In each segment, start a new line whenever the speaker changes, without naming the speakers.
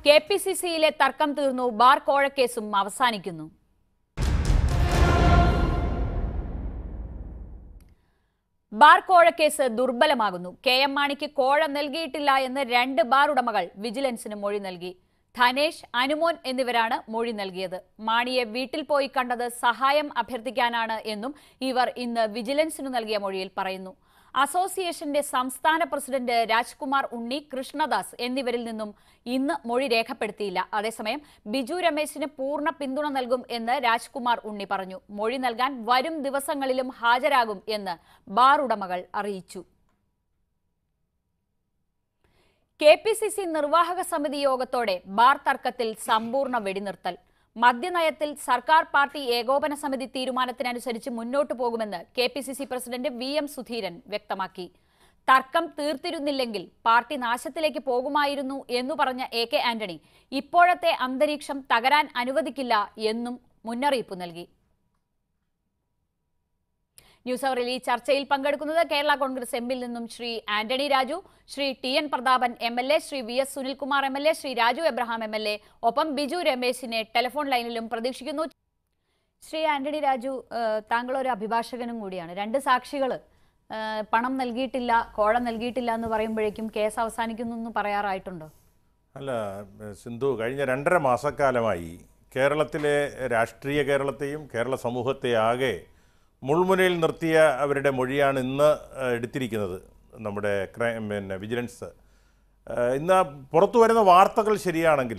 K P C സിയിലെ തർക്കം തീർന്നു ബാർ കോഴക്കേസും അവസാനിക്കുന്നു ബാർ കോഴക്കേസ് ദുർബലമാകുന്നു കെ എം മാണിക്ക് കോഴ നൽകിയിട്ടില്ല എന്ന് രണ്ട് ബാർ ഉടമകൾ വിജിലൻസിന് മൊഴി നൽകി ധനേഷ് അനുമോൻ എന്നിവരാണ് മൊഴി നൽകിയത് മാണിയെ വീട്ടിൽ പോയി കണ്ടത് സഹായം അഭ്യർത്ഥിക്കാനാണ് എന്നും ഇവർ ഇന്ന് വിജിലൻസിനു നൽകിയ മൊഴിയിൽ പറയുന്നു അസോസിയേഷന്റെ സംസ്ഥാന പ്രസിഡന്റ് രാജ്കുമാർ ഉണ്ണി കൃഷ്ണദാസ് എന്നിവരിൽ നിന്നും ഇന്ന് മൊഴി രേഖപ്പെടുത്തിയില്ല അതേസമയം ബിജു രമേശിന് പൂർണ്ണ പിന്തുണ നൽകും എന്ന് രാജ്കുമാർ ഉണ്ണി പറഞ്ഞു മൊഴി നൽകാൻ വരും ദിവസങ്ങളിലും ഹാജരാകും എന്ന് ബാർ ഉടമകൾ അറിയിച്ചു കെ പി സി സി നിർവാഹക സമിതി യോഗത്തോടെ ബാർ തർക്കത്തിൽ സമ്പൂർണ്ണ വെടിനിർത്തൽ മദ്യനയത്തിൽ സർക്കാർ പാർട്ടി ഏകോപന സമിതി തീരുമാനത്തിനനുസരിച്ച് മുന്നോട്ടു പോകുമെന്ന് K P C C president V M Sudheeran വ്യക്തമാക്കി തർക്കം തീർത്തിരുന്നില്ലെങ്കിൽ പാർട്ടി നാശത്തിലേക്ക് പോകുമായിരുന്നു എന്നു പറഞ്ഞ എ കെ ആന്റണി ഇപ്പോഴത്തെ അന്തരീക്ഷം തകരാൻ അനുവദിക്കില്ല എന്നും മുന്നറിയിപ്പ് നൽകി ന്യൂസ് അവറിൽ ഈ ചർച്ചയിൽ പങ്കെടുക്കുന്നത് കേരള കോൺഗ്രസ് എമ്മിൽ നിന്നും Shri Antony Raju Shri T N Prathapan M L A Shri V S Sunilkumar M L A Shri Raju Abraham M L A ഒപ്പം ബിജു രമേശിനെ ടെലിഫോൺ ലൈനിലും പ്രതീക്ഷിക്കുന്നു ശ്രീ ആന്റണി രാജു ഏഹ്, താങ്കൾ ഒരു അഭിഭാഷകനും കൂടിയാണ് രണ്ട് സാക്ഷികൾ പണം നൽകിയിട്ടില്ല കോഴ നൽകിയിട്ടില്ല എന്ന് പറയുമ്പോഴേക്കും കേസ് അവസാനിക്കുന്നു എന്ന് പറയാറായിട്ടുണ്ടോ
അല്ല സിന്ധു കഴിഞ്ഞ രണ്ടര മാസക്കാലമായി കേരളത്തിലെ രാഷ്ട്രീയ കേരളത്തെയും കേരള സമൂഹത്തെ ആകെ മുൾമുനയിൽ നിർത്തിയ അവരുടെ മൊഴിയാണ് ഇന്ന് ഏഹ്, എടുത്തിരിക്കുന്നത് നമ്മുടെ ക്രൈ പിന്നെ വിജിലൻസ് ഏഹ്, ഇന്ന് പുറത്തു വരുന്ന വാർത്തകൾ ശരിയാണെങ്കിൽ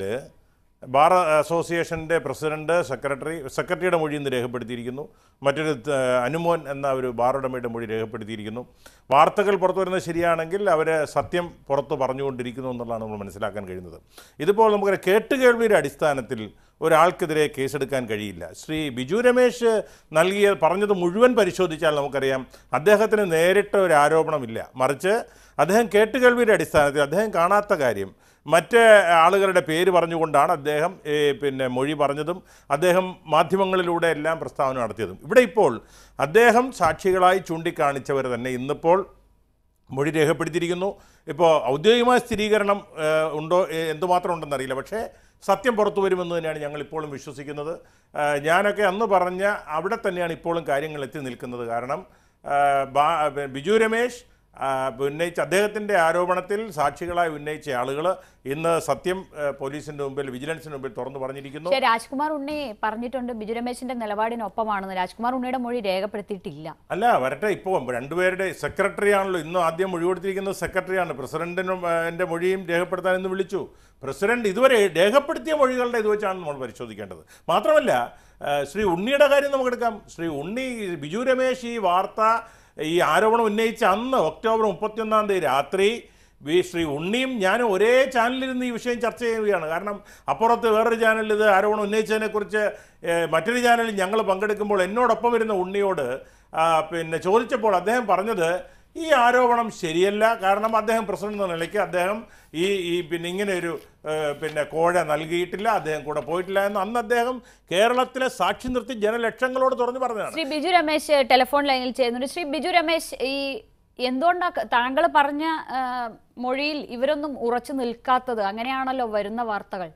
ബാർ അസോസിയേഷൻ്റെ പ്രസിഡന്റ് സെക്രട്ടറി സെക്രട്ടറിയുടെ മൊഴി ഇന്ന് രേഖപ്പെടുത്തിയിരിക്കുന്നു മറ്റൊരു ഏഹ്, അനുമോൻ എന്ന ഒരു ബാർ ഉടമയുടെ മൊഴി രേഖപ്പെടുത്തിയിരിക്കുന്നു വാർത്തകൾ പുറത്തു വരുന്നത് ശരിയാണെങ്കിൽ അവർ സത്യം പുറത്ത് പറഞ്ഞുകൊണ്ടിരിക്കുന്നു എന്നുള്ളതാണ് നമ്മൾ മനസ്സിലാക്കാൻ കഴിയുന്നത് ഇതിപ്പോൾ നമുക്ക് കേട്ടുകേൾവിയുടെ അടിസ്ഥാനത്തിൽ ഒരാൾക്കെതിരെ കേസെടുക്കാൻ കഴിയില്ല ശ്രീ ബിജു രമേശ് നൽകിയ പറഞ്ഞത് മുഴുവൻ പരിശോധിച്ചാൽ നമുക്കറിയാം അദ്ദേഹത്തിന് നേരിട്ട് ഒരു ആരോപണമില്ല മറിച്ച് അദ്ദേഹം കേട്ടുകേൾവിയുടെ അടിസ്ഥാനത്തിൽ അദ്ദേഹം കാണാത്ത കാര്യം മറ്റ് ആളുകളുടെ പേര് പറഞ്ഞുകൊണ്ടാണ് അദ്ദേഹം ഏ, പിന്നെ മൊഴി പറഞ്ഞതും അദ്ദേഹം മാധ്യമങ്ങളിലൂടെ എല്ലാം പ്രസ്താവന നടത്തിയതും ഇവിടെ ഇപ്പോൾ അദ്ദേഹം സാക്ഷികളായി ചൂണ്ടിക്കാണിച്ചവർ തന്നെ ഇന്നിപ്പോൾ മൊഴി രേഖപ്പെടുത്തിയിരിക്കുന്നു ഇപ്പോൾ ഔദ്യോഗികമായ സ്ഥിരീകരണം ഏഹ്, ഉണ്ടോ ഏഹ്, എന്തുമാത്രം ഉണ്ടെന്നറിയില്ല പക്ഷേ സത്യം പുറത്തു വരുമെന്ന് തന്നെയാണ് ഞങ്ങൾ ഇപ്പോഴും വിശ്വസിക്കുന്നത് ഏഹ്, ഞാനൊക്കെ അന്ന് പറഞ്ഞ അവിടെ തന്നെയാണ് ഇപ്പോഴും കാര്യങ്ങൾ എത്തി നിൽക്കുന്നത് കാരണം ഏഹ്, ബാ- ബിജു രമേശ് ആ, ഉന്നയിച്ച അദ്ദേഹത്തിൻ്റെ ആരോപണത്തിൽ സാക്ഷികളായി ഉന്നയിച്ച ആളുകൾ ഇന്ന് സത്യം ഏഹ്, പോലീസിൻ്റെ മുമ്പിൽ വിജിലൻസിന് മുമ്പിൽ തുറന്നു പറഞ്ഞിരിക്കുന്നു
പക്ഷേ രാജ്കുമാർ ഉണ്ണി പറഞ്ഞിട്ടുണ്ട് ബിജു രമേശിന്റെ നിലപാടിനൊപ്പമാണെന്ന് രാജ്കുമാർ ഉണ്ണിയുടെ മൊഴി രേഖപ്പെടുത്തിയിട്ടില്ല
അല്ല വരട്ടെ ഇപ്പോൾ രണ്ടുപേരുടെ സെക്രട്ടറി ആണല്ലോ ഇന്ന് ആദ്യം മൊഴി കൊടുത്തിരിക്കുന്നത് സെക്രട്ടറിയാണ് പ്രസിഡന്റിനും ആ, എൻ്റെ മൊഴിയും രേഖപ്പെടുത്താൻ ഇന്ന് വിളിച്ചു പ്രസിഡന്റ് ഇതുവരെ രേഖപ്പെടുത്തിയ മൊഴികളുടെ ഇത് വെച്ചാണ് നമ്മൾ പരിശോധിക്കേണ്ടത് മാത്രമല്ല ആ, ശ്രീ ഉണ്ണിയുടെ കാര്യം നമുക്കെടുക്കാം ശ്രീ ഉണ്ണി ബിജു രമേശ് ഈ വാർത്ത ഈ ആരോപണം ഉന്നയിച്ച അന്ന് ഒക്ടോബർ മുപ്പത്തിയൊന്നാം തീയതി രാത്രി വി ശ്രീ ഉണ്ണിയും ഞാനും ഒരേ ചാനലിൽ ഈ വിഷയം ചർച്ച ചെയ്യുകയാണ് കാരണം അപ്പുറത്ത് വേറൊരു ചാനലിൽ ഇത് ആരോപണം ഉന്നയിച്ചതിനെക്കുറിച്ച് ഏഹ്, മറ്റൊരു ചാനലിൽ ഞങ്ങൾ പങ്കെടുക്കുമ്പോൾ എന്നോടൊപ്പം വരുന്ന ഉണ്ണിയോട് ആ, പിന്നെ ചോദിച്ചപ്പോൾ അദ്ദേഹം പറഞ്ഞത് ഈ ആരോപണം ശരിയല്ല കാരണം അദ്ദേഹം പ്രസിഡന്റ് എന്ന നിലയ്ക്ക് അദ്ദേഹം ഈ ഈ പിന്നെ ഇങ്ങനെ ഒരു ഏഹ്, പിന്നെ കോഴ നൽകിയിട്ടില്ല അദ്ദേഹം കൂടെ പോയിട്ടില്ല എന്ന് അന്ന് അദ്ദേഹം കേരളത്തിലെ സാക്ഷി നിർത്തി ജനലക്ഷങ്ങളോട് തുറന്നു പറഞ്ഞതാണ്
ശ്രീ ബിജു രമേശ് ടെലിഫോൺ ലൈനിൽ ചെയ്യുന്നുണ്ട് ശ്രീ ബിജു രമേശ് ഈ എന്തുകൊണ്ടാണ് താങ്കൾ പറഞ്ഞ ആ, മൊഴിയിൽ ഇവരൊന്നും ഉറച്ചു നിൽക്കാത്തത് അങ്ങനെയാണല്ലോ വരുന്ന വാർത്തകൾ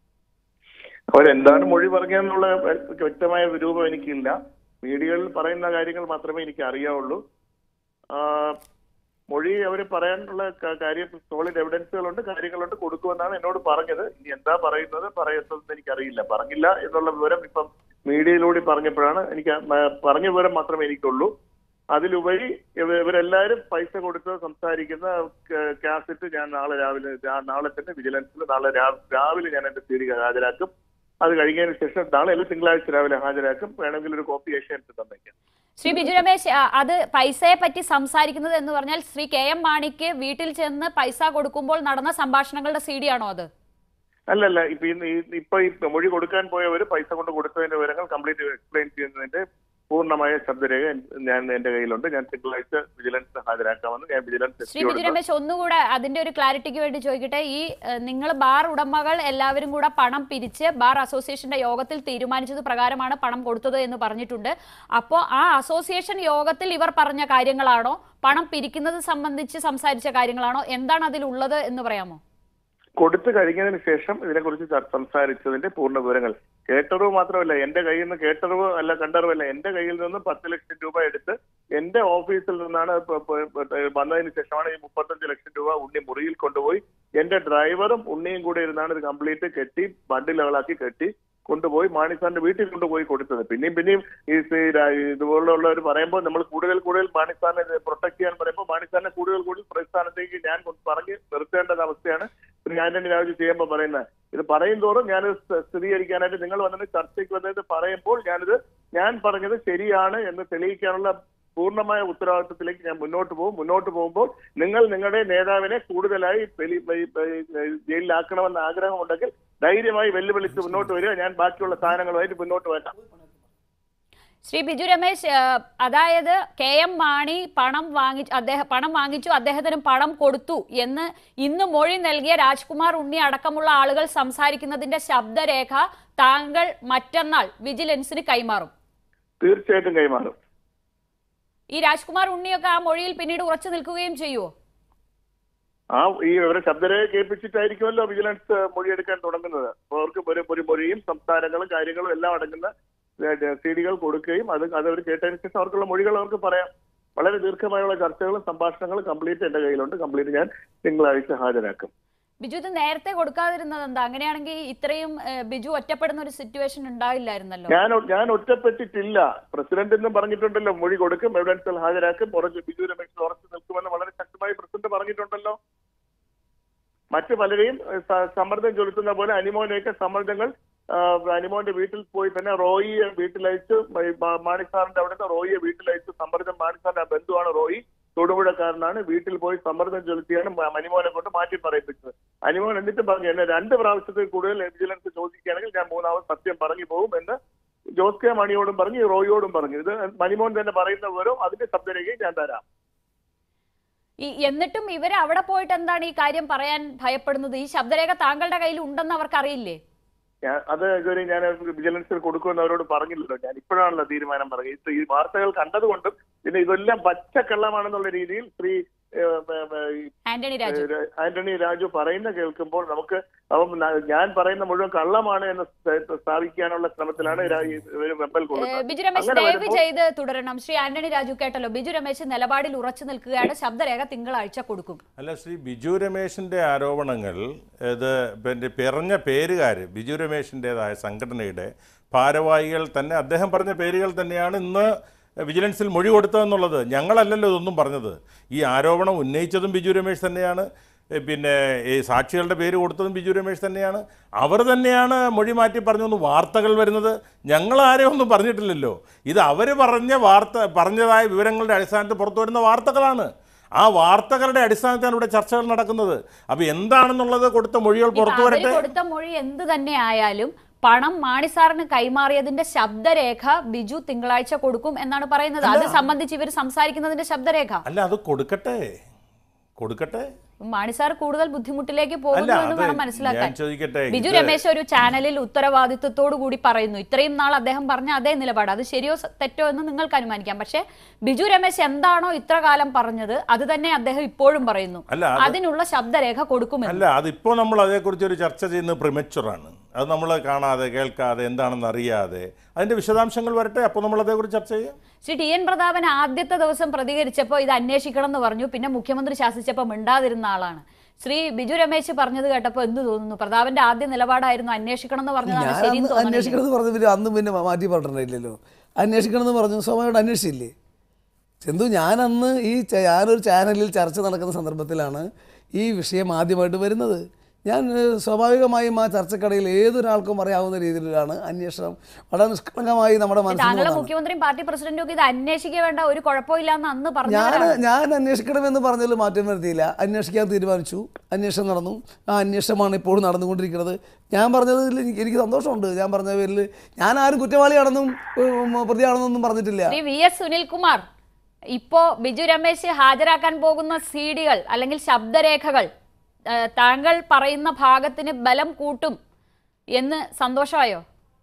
അവരെന്താണ് മൊഴി പറഞ്ഞെന്നുള്ള വ്യക്തമായ രൂപം എനിക്കില്ല മീഡിയകളിൽ പറയുന്ന കാര്യങ്ങൾ മാത്രമേ എനിക്ക് അറിയാവുള്ളൂ ആ, മൊഴി അവർ പറയാനുള്ള ക- കാര്യം സോളിഡ് എവിഡൻസുകളുണ്ട് കാര്യങ്ങളുണ്ട് കൊടുക്കുമെന്നാണ് എന്നോട് പറഞ്ഞത് ഇനി എന്താ പറയുന്നത് പറയുന്നതെന്ന് എനിക്കറിയില്ല പറഞ്ഞില്ല എന്നുള്ള വിവരം ഇപ്പം മീഡിയയിലൂടെ പറഞ്ഞപ്പോഴാണ് എനിക്ക് ആ, മ- പറഞ്ഞ വിവരം മാത്രമേ എനിക്കുള്ളൂ അതിലുപരി ഇവ- ഇവരെല്ലാവരും പൈസ കൊടുത്ത് സംസാരിക്കുന്ന ക- കാസറ്റ് ഞാൻ നാളെ രാവിലെ രാ- നാളെ തന്നെ വിജിലൻസിൽ നാളെ രാ- രാവിലെ ഞാൻ എന്റെ തീരുക ഹാജരാക്കും അത് കഴിഞ്ഞതിന് ശേഷം നാളെ അല്ലെങ്കിൽ തിങ്കളാഴ്ച രാവിലെ ഹാജരാക്കും വേണമെങ്കിൽ ഒരു കോപ്പി ഏഷ്യാനെറ്റ് തന്നേക്കാം
ശ്രീ ബിജു രമേശ് ആ, അത് പൈസയെ പറ്റി സംസാരിക്കുന്നത് എന്ന് പറഞ്ഞാൽ ശ്രീ കെ എം മാണിക്ക് വീട്ടിൽ ചെന്ന് പൈസ കൊടുക്കുമ്പോൾ നടന്ന സംഭാഷണങ്ങളുടെ സി ഡി ആണോ അത്
അല്ലല്ല ഇപ്പൊ ഇന്ന് ഈ- ഇപ്പൊ ഈ മൊഴി കൊടുക്കാൻ പോയവര് പൈസ കൊണ്ട് കൊടുത്തതിന്റെ വിവരങ്ങൾ കംപ്ലീറ്റ് എക്സ്പ്ലെയിൻ ചെയ്യുന്നതിന്റെ പൂർണ്ണമായ ശബ്ദരേഖ എൻ- ഞാൻ എന്റെ കയ്യിലുണ്ട് ഞാൻ തിങ്കളാഴ്ച വിജിലൻസ് ഹാജരാക്കാമെന്ന് ഞാൻ വിജിലൻസ്
ശ്രീ ബിജു രമേശ് ഒന്നുകൂടെ അതിന്റെ ഒരു ക്ലാരിറ്റിക്ക് വേണ്ടി ചോദിക്കട്ടെ ഈ നിങ്ങൾ ബാർ ഉടമകൾ എല്ലാവരും കൂടെ പണം പിരിച്ച് ബാർ അസോസിയേഷന്റെ യോഗത്തിൽ തീരുമാനിച്ചത് പ്രകാരമാണ് പണം കൊടുത്തത് എന്ന് പറഞ്ഞിട്ടുണ്ട് അപ്പോൾ ആ അസോസിയേഷൻ യോഗത്തിൽ ഇവർ പറഞ്ഞ കാര്യങ്ങളാണോ പണം പിരിക്കുന്നത് സംബന്ധിച്ച് സംസാരിച്ച കാര്യങ്ങളാണോ എന്താണ് അതിലുള്ളത് എന്ന് പറയാമോ
കൊടുത്തു കഴിഞ്ഞതിന് ശേഷം ഇതിനെക്കുറിച്ച് ചർ- സംസാരിച്ചതിന്റെ പൂർണ്ണ വിവരങ്ങൾ കേട്ടറിവ് മാത്രമല്ല എന്റെ കയ്യിൽ നിന്ന് കേട്ടറിവ് അല്ല കണ്ടറിവല്ല എന്റെ കയ്യിൽ നിന്ന് പത്ത് ലക്ഷം രൂപ എടുത്ത് എന്റെ ഓഫീസിൽ നിന്നാണ് ഇപ്പൊ- ഇപ്പൊ- ഇപ്പൊ വന്നതിന് ശേഷമാണ് ഈ മുപ്പത്തഞ്ച് ലക്ഷം രൂപ ഉണ്ണി മുറിയിൽ കൊണ്ടുപോയി എന്റെ ഡ്രൈവറും ഉണ്ണിയും കൂടെ ഇരുന്നാണ് ഇത് കംപ്ലീറ്റ് കെട്ടി ബണ്ടിലുകളാക്കി കെട്ടി കൊണ്ടുപോയി മാണിസാറിന്റെ വീട്ടിൽ കൊണ്ടുപോയി കൊടുത്തത് പിന്നെയും പിന്നെയും ഈ സി- രാ- ഇതുപോലുള്ളവർ പറയുമ്പോൾ നമ്മൾ കൂടുതൽ കൂടുതൽ മാണിസാറിനെ പ്രൊട്ടക്ട് ചെയ്യാൻ പറയുമ്പോൾ മാണിസാറിനെ കൂടുതൽ കൂടുതൽ പ്രസ്ഥാനത്തേക്ക് ഞാൻ കൊണ്ട് പറഞ്ഞ് നിർത്തേണ്ട അവസ്ഥയാണ് ശ്രീ ആന്റണി രാജു ചെയ്യുമ്പോൾ പറയുന്നത് ഇത് പറയും തോറും ഞാൻ സ്ഥിരീകരിക്കാനായിട്ട് നിങ്ങൾ വന്നിട്ട് ചർച്ചയ്ക്ക് വന്നത് പറയുമ്പോൾ ഞാനിത് ഞാൻ പറഞ്ഞത് ശരിയാണ് എന്ന് തെളിയിക്കാനുള്ള പൂർണ്ണമായ ഉത്തരവാദിത്വത്തിലേക്ക് ഞാൻ മുന്നോട്ട് പോകും മുന്നോട്ട് പോകുമ്പോൾ നിങ്ങൾ നിങ്ങളുടെ നേതാവിനെ കൂടുതലായി വെളി- വെളി- വെളി- ജയിലിലാക്കണമെന്ന് ആഗ്രഹമുണ്ടെങ്കിൽ ധൈര്യമായി വെല്ലുവിളിച്ച് മുന്നോട്ട് വരിക ഞാൻ ബാക്കിയുള്ള സാധനങ്ങളുമായിട്ട് മുന്നോട്ട് വരാം
ശ്രീ ബിജു രമേശ് ആ, അതായത് കെ എം മാണി പണം വാങ്ങി അദ്ദേഹം പണം വാങ്ങിച്ചു അദ്ദേഹത്തിന് പണം കൊടുത്തു എന്ന് ഇന്ന് മൊഴി നൽകിയ രാജ്കുമാർ ഉണ്ണി അടക്കമുള്ള ആളുകൾ സംസാരിക്കുന്നതിന്റെ ശബ്ദരേഖ താങ്കൾ മറ്റന്നാൾ വിജിലൻസിന് കൈമാറും
തീർച്ചയായിട്ടും കൈമാറും
ഈ രാജ്കുമാർ ഉണ്ണിയൊക്കെ ആ മൊഴിയിൽ പിന്നീട് ഉറച്ചു നിൽക്കുകയും ചെയ്യുമോ
ആ ഈ ഇവരെ ശബ്ദരേഖ കേൾപ്പിച്ചിട്ടായിരിക്കുമല്ലോ വിജിലൻസ് മൊഴിയെടുക്കാൻ തുടങ്ങുന്നത് അപ്പോൾ അവർക്ക് ഒരു ഒരു മൊഴിയും സംസ്ഥാനങ്ങളും കാര്യങ്ങളും എല്ലാം അടങ്ങുന്ന സി ഡികൾ കൊടുക്കുകയും അത് അത് അവർ കേട്ടതിന് ശേഷം അവർക്കുള്ള മൊഴികൾ അവർക്ക് പറയാം വളരെ ദീർഘമായുള്ള ചർച്ചകളും സംഭാഷണങ്ങളും കംപ്ലീറ്റ് എന്റെ കയ്യിലുണ്ട് കംപ്ലീറ്റ് ഞാൻ തിങ്കളാഴ്ച ഹാജരാക്കും
ബിജു ഇത് നേരത്തെ കൊടുക്കാതിരുന്നത് എന്താ അങ്ങനെയാണെങ്കിൽ ഇത്രയും ഏ, ബിജു ഒറ്റപ്പെടുന്ന ഒരു സിറ്റുവേഷൻ ഉണ്ടാവില്ലായിരുന്നല്ലോ
ഞാൻ ഒ- ഞാൻ ഒറ്റപ്പെട്ടിട്ടില്ല പ്രസിഡന്റ് എന്നും പറഞ്ഞിട്ടുണ്ടല്ലോ മൊഴി കൊടുക്കും എവിഡൻസുകൾ ഹാജരാക്കും ഉറച്ച് ബിജു രമേശ് ഉറച്ചു നിൽക്കുമെന്ന് വളരെ ശക്തമായി പ്രസിഡന്റ് പറഞ്ഞിട്ടുണ്ടല്ലോ മറ്റു പലരെയും ഏഹ്, സ- സമ്മർദ്ദം ചെലുത്തുന്ന പോലെ അനിമോനെയൊക്കെ സമ്മർദ്ദങ്ങൾ ആ, അനിമോന്റെ വീട്ടിൽ പോയി തന്നെ റോയിയെ വീട്ടിലയച്ച് മ- മ- മാണി സാറിന്റെ അവിടുത്തെ റോയിയെ വീട്ടിലയച്ച് സമ്മർദ്ദം മാണി സാറിന്റെ ബന്ധുവാണ് റോയി തൊടുപുഴക്കാരനാണ് വീട്ടിൽ പോയി സമ്മർദ്ദം ചെലുത്തിയാണ് മ- അനിമോനെ കൊണ്ട് മാറ്റി പറയിപ്പിച്ചത് അനിമോൻ എന്നിട്ട് പറഞ്ഞു എന്നെ രണ്ട് പ്രാവശ്യത്തിൽ കൂടുതൽ വിജിലൻസ് ചോദിക്കുകയാണെങ്കിൽ ഞാൻ മൂന്നാമത് സത്യം പറഞ്ഞു പോകും എന്ന് ജോസ് കെ മണിയോടും പറഞ്ഞു ഈ റോയിയോടും പറഞ്ഞു ഇത് മണിമോൻ തന്നെ പറയുന്ന വിവരം അതിന്റെ ശബ്ദരേഖയും ഞാൻ തരാം
ഈ എന്നിട്ടും ഇവര് അവിടെ പോയിട്ട് എന്താണ് ഈ കാര്യം പറയാൻ ഭയപ്പെടുന്നത് ഈ ശബ്ദരേഖ താങ്കളുടെ കയ്യിൽ ഉണ്ടെന്ന് അവർക്ക് അറിയില്ലേ
ഞാൻ അത് ഇതുവരെ ഞാൻ വിജിലൻസിൽ കൊടുക്കുമെന്ന് അവരോട് പറഞ്ഞില്ലല്ലോ ഞാൻ ഇപ്പോഴാണല്ലോ തീരുമാനം പറഞ്ഞത് ഈ വാർത്തകൾ കണ്ടതുകൊണ്ടും പിന്നെ ഇതെല്ലാം പച്ചക്കള്ളമാണെന്നുള്ള രീതിയിൽ ശ്രീ ഏഹ്, ഏഹ്, ഈ
ആന്റണി രാജു
ഏഹ്, ആന്റണി രാജു പറയുന്ന കേൾക്കുമ്പോൾ നമുക്ക് അവൻ ന- ഞാൻ പറയുന്ന മുഴുവൻ കള്ളമാണ് എന്ന് സ്ഥ- സ്ഥാപിക്കാനുള്ള ശ്രമത്തിലാണ് രാ- ഈ ഇവര് വെമ്പൽ
ഏ,
കൊള്ളുന്നത്
ബിജു രമേശ്
അങ്ങനെ
ദയവ്
വരുമ്പോൾ-
ചെയ്ത് തുടരണം ശ്രീ ആന്റണി രാജു കേട്ടല്ലോ ബിജു രമേശ് നിലപാടിൽ ഉറച്ചു നിൽക്കുകയാണ് ശബ്ദരേഖ തിങ്കളാഴ്ച കൊടുക്കും
അല്ല ശ്രീ ബിജു രമേശിൻ്റെ ആരോപണങ്ങൾ ഇത് പിന്നെ പിറഞ്ഞ പേരുകാർ ബിജു രമേശിൻ്റെതായ സംഘടനയുടെ ഭാരവാഹികൾ തന്നെ അദ്ദേഹം പറഞ്ഞ പേരുകൾ തന്നെയാണ് ഇന്ന് വിജിലൻസിൽ മൊഴി കൊടുത്തതെന്നുള്ളത് ഞങ്ങളല്ലല്ലോ ഇതൊന്നും പറഞ്ഞത് ഈ ആരോപണം ഉന്നയിച്ചതും ബിജു രമേശ് തന്നെയാണ് എ, പിന്നെ ഈ സാക്ഷികളുടെ പേര് കൊടുത്തതും ബിജു രമേശ് തന്നെയാണ് അവർ തന്നെയാണ് മൊഴി മാറ്റി പറഞ്ഞൊന്ന് വാർത്തകൾ വരുന്നത് ഞങ്ങൾ ആരെയും ഒന്നും പറഞ്ഞിട്ടില്ലല്ലോ ഇത് അവർ പറഞ്ഞ വാർത്ത പറഞ്ഞതായ വിവരങ്ങളുടെ അടിസ്ഥാനത്തിൽ പുറത്തു വരുന്ന വാർത്തകളാണ് ആ വാർത്തകളുടെ അടിസ്ഥാനത്തിലാണ് ഇവിടെ ചർച്ചകൾ നടക്കുന്നത് അപ്പോൾ എന്താണെന്നുള്ളത് കൊടുത്ത മൊഴികൾ
ഇപ്പൊ
പുറത്തു
അവര്
വരട്ടെ
കൊടുത്ത മൊഴി എന്ത് തന്നെ ആയാലും പണം മാണിസാറിന് കൈമാറിയതിന്റെ ശബ്ദരേഖ ബിജു തിങ്കളാഴ്ച കൊടുക്കും എന്നാണ് പറയുന്നത് അത് സംബന്ധിച്ച് ഇവർ സംസാരിക്കുന്നതിന്റെ ശബ്ദരേഖ
അല്ല അത് കൊടുക്കട്ടെ കൊടുക്കട്ടെ
മാണിസാർ കൂടുതൽ ബുദ്ധിമുട്ടിലേക്ക് പോകുന്നു
അല്ല,
എന്ന്
അത്
വേണം മനസ്സിലാക്കാൻ
ഞാൻ ചോദിക്കട്ടെ,
ബിജു
ഇത്
രമേശ് ഒരു ചാനലിൽ ഉത്തരവാദിത്വത്തോടു കൂടി പറയുന്നു ഇത്രയും നാൾ അദ്ദേഹം പറഞ്ഞ അതേ നിലപാട് അത് ശരിയോ സ- തെറ്റോ എന്ന് നിങ്ങൾക്ക് അനുമാനിക്കാം പക്ഷേ ബിജു രമേശ് എന്താണോ ഇത്ര കാലം പറഞ്ഞത് അത് തന്നെ അദ്ദേഹം ഇപ്പോഴും പറയുന്നു
അല്ല, അത്
അതിനുള്ള ശബ്ദരേഖ കൊടുക്കുമെന്ന്
അല്ല അതിപ്പോൾ നമ്മൾ അതേക്കുറിച്ച് ഒരു ചർച്ച ചെയ്യുന്നത് പ്രിമച്ചുറാണ് അത് നമ്മൾ കാണാതെ കേൾക്കാതെ എന്താണെന്ന് അറിയാതെ അതിൻ്റെ വിശദാംശങ്ങൾ വരട്ടെ അപ്പോൾ നമ്മൾ അതേക്കുറിച്ച് ചർച്ച ചെയ്യാം
ശ്രീ ടി എൻ പ്രതാപൻ ആദ്യത്തെ ദിവസം പ്രതികരിച്ചപ്പോൾ ഇത് അന്വേഷിക്കണം എന്ന് പറഞ്ഞു പിന്നെ മുഖ്യമന്ത്രി ശാസിച്ചപ്പോൾ മിണ്ടാതിരുന്ന ആളാണ് ശ്രീ ബിജു രമേശ് പറഞ്ഞത് കേട്ടപ്പോൾ എന്ത് തോന്നുന്നു പ്രതാപന്റെ ആദ്യ നിലപാടായിരുന്നു അന്വേഷിക്കണം എന്ന് പറഞ്ഞതാണ്
ഞാൻ
ശരി
അന്ന് അന്വേഷിക്കണം എന്ന് പറഞ്ഞു പിന്നെ അന്ന് പിന്നെ മാറ്റി പറഞ്ഞിട്ടില്ലല്ലോ അന്വേഷിക്കണം എന്ന് പറഞ്ഞു സ്വാഭാവികമായിട്ട് അന്വേഷിച്ചില്ലേ ചെന്തു ഞാനന്ന് ഈ ച- ഞാനൊരു ചാനലിൽ ചർച്ച നടക്കുന്ന സന്ദർഭത്തിലാണ് ഈ വിഷയം ആദ്യമായിട്ട് വരുന്നത് ഞാൻ ഏഹ്, സ്വാഭാവികമായും ആ ചർച്ചക്കടയിൽ ഏതൊരാൾക്കും അറിയാവുന്ന രീതിയിലാണ് അന്വേഷണം വളരെ നിഷ്കളങ്കമായി നമ്മുടെ മനസ്സിൽ
താങ്കളെ
വന്നതാണ്.
മുഖ്യമന്ത്രിയും പാർട്ടി പ്രസിഡന്റും ഒക്കെ ഇത് അന്വേഷിക്കുക വേണ്ട ഒരു കുഴപ്പമില്ല എന്ന് അന്ന്
ഞാൻ
പറഞ്ഞവരാണ്
ഞാൻ അന്വേഷിക്കണമെന്ന് പറഞ്ഞതിൽ മാറ്റം വരുത്തിയില്ല അന്വേഷിക്കാൻ തീരുമാനിച്ചു അന്വേഷണം നടന്നു ആ അന്വേഷണമാണ് ഇപ്പോഴും നടന്നുകൊണ്ടിരിക്കുന്നത് ഞാൻ പറഞ്ഞതിൽ എനിക്ക് എനിക്ക് സന്തോഷമുണ്ട് ഞാൻ പറഞ്ഞ പേരിൽ ഞാൻ ആരും കുറ്റവാളിയാണെന്നും ഉം, പ്രതിയാണെന്നൊന്നും പറഞ്ഞിട്ടില്ല
ശ്രീ വി എസ് സുനിൽകുമാർ ഇപ്പോ ബിജു രമേശ് ഹാജരാക്കാൻ പോകുന്ന സി ഡികൾ അല്ലെങ്കിൽ ശബ്ദരേഖകൾ ആ, താങ്കൾ പറയുന്ന ഭാഗത്തിന് ബലം കൂട്ടും എന്ന് സന്തോഷമായോ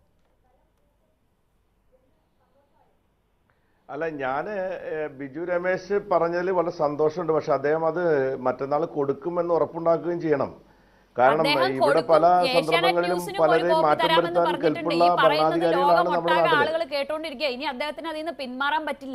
അല്ല ഞാൻ ബിജു രമേശ് പറഞ്ഞതിൽ വളരെ സന്തോഷമുണ്ട് പക്ഷെ അദ്ദേഹം അത് മറ്റന്നാൾ കൊടുക്കുമെന്ന് ഉറപ്പുണ്ടാക്കുകയും ചെയ്യണം കാരണം
അദ്ദേഹം
ഇവിടെ
കൊടുക്കും
പല
ഏഷ്യാനെറ്റ്
സന്ദർഭങ്ങളിലും
ന്യൂസിനും ഒരു
പലരെയും
കോപ്പി
മാറ്റം
തരാമെന്ന്
വരുത്താൻ
പറഞ്ഞിട്ടുണ്ട്
കെൽപ്പുള്ള
ഈ പറയുന്നത്
ഭരണാധികാരികളാണ് നമ്മുടെ
ലോകമൊട്ടാകെ
നാട്ടിൽ
ആളുകൾ കേട്ടോണ്ടിരിക്കുക ഇനി അദ്ദേഹത്തിന് അതിൽ നിന്ന് പിന്മാറാൻ പറ്റില്ല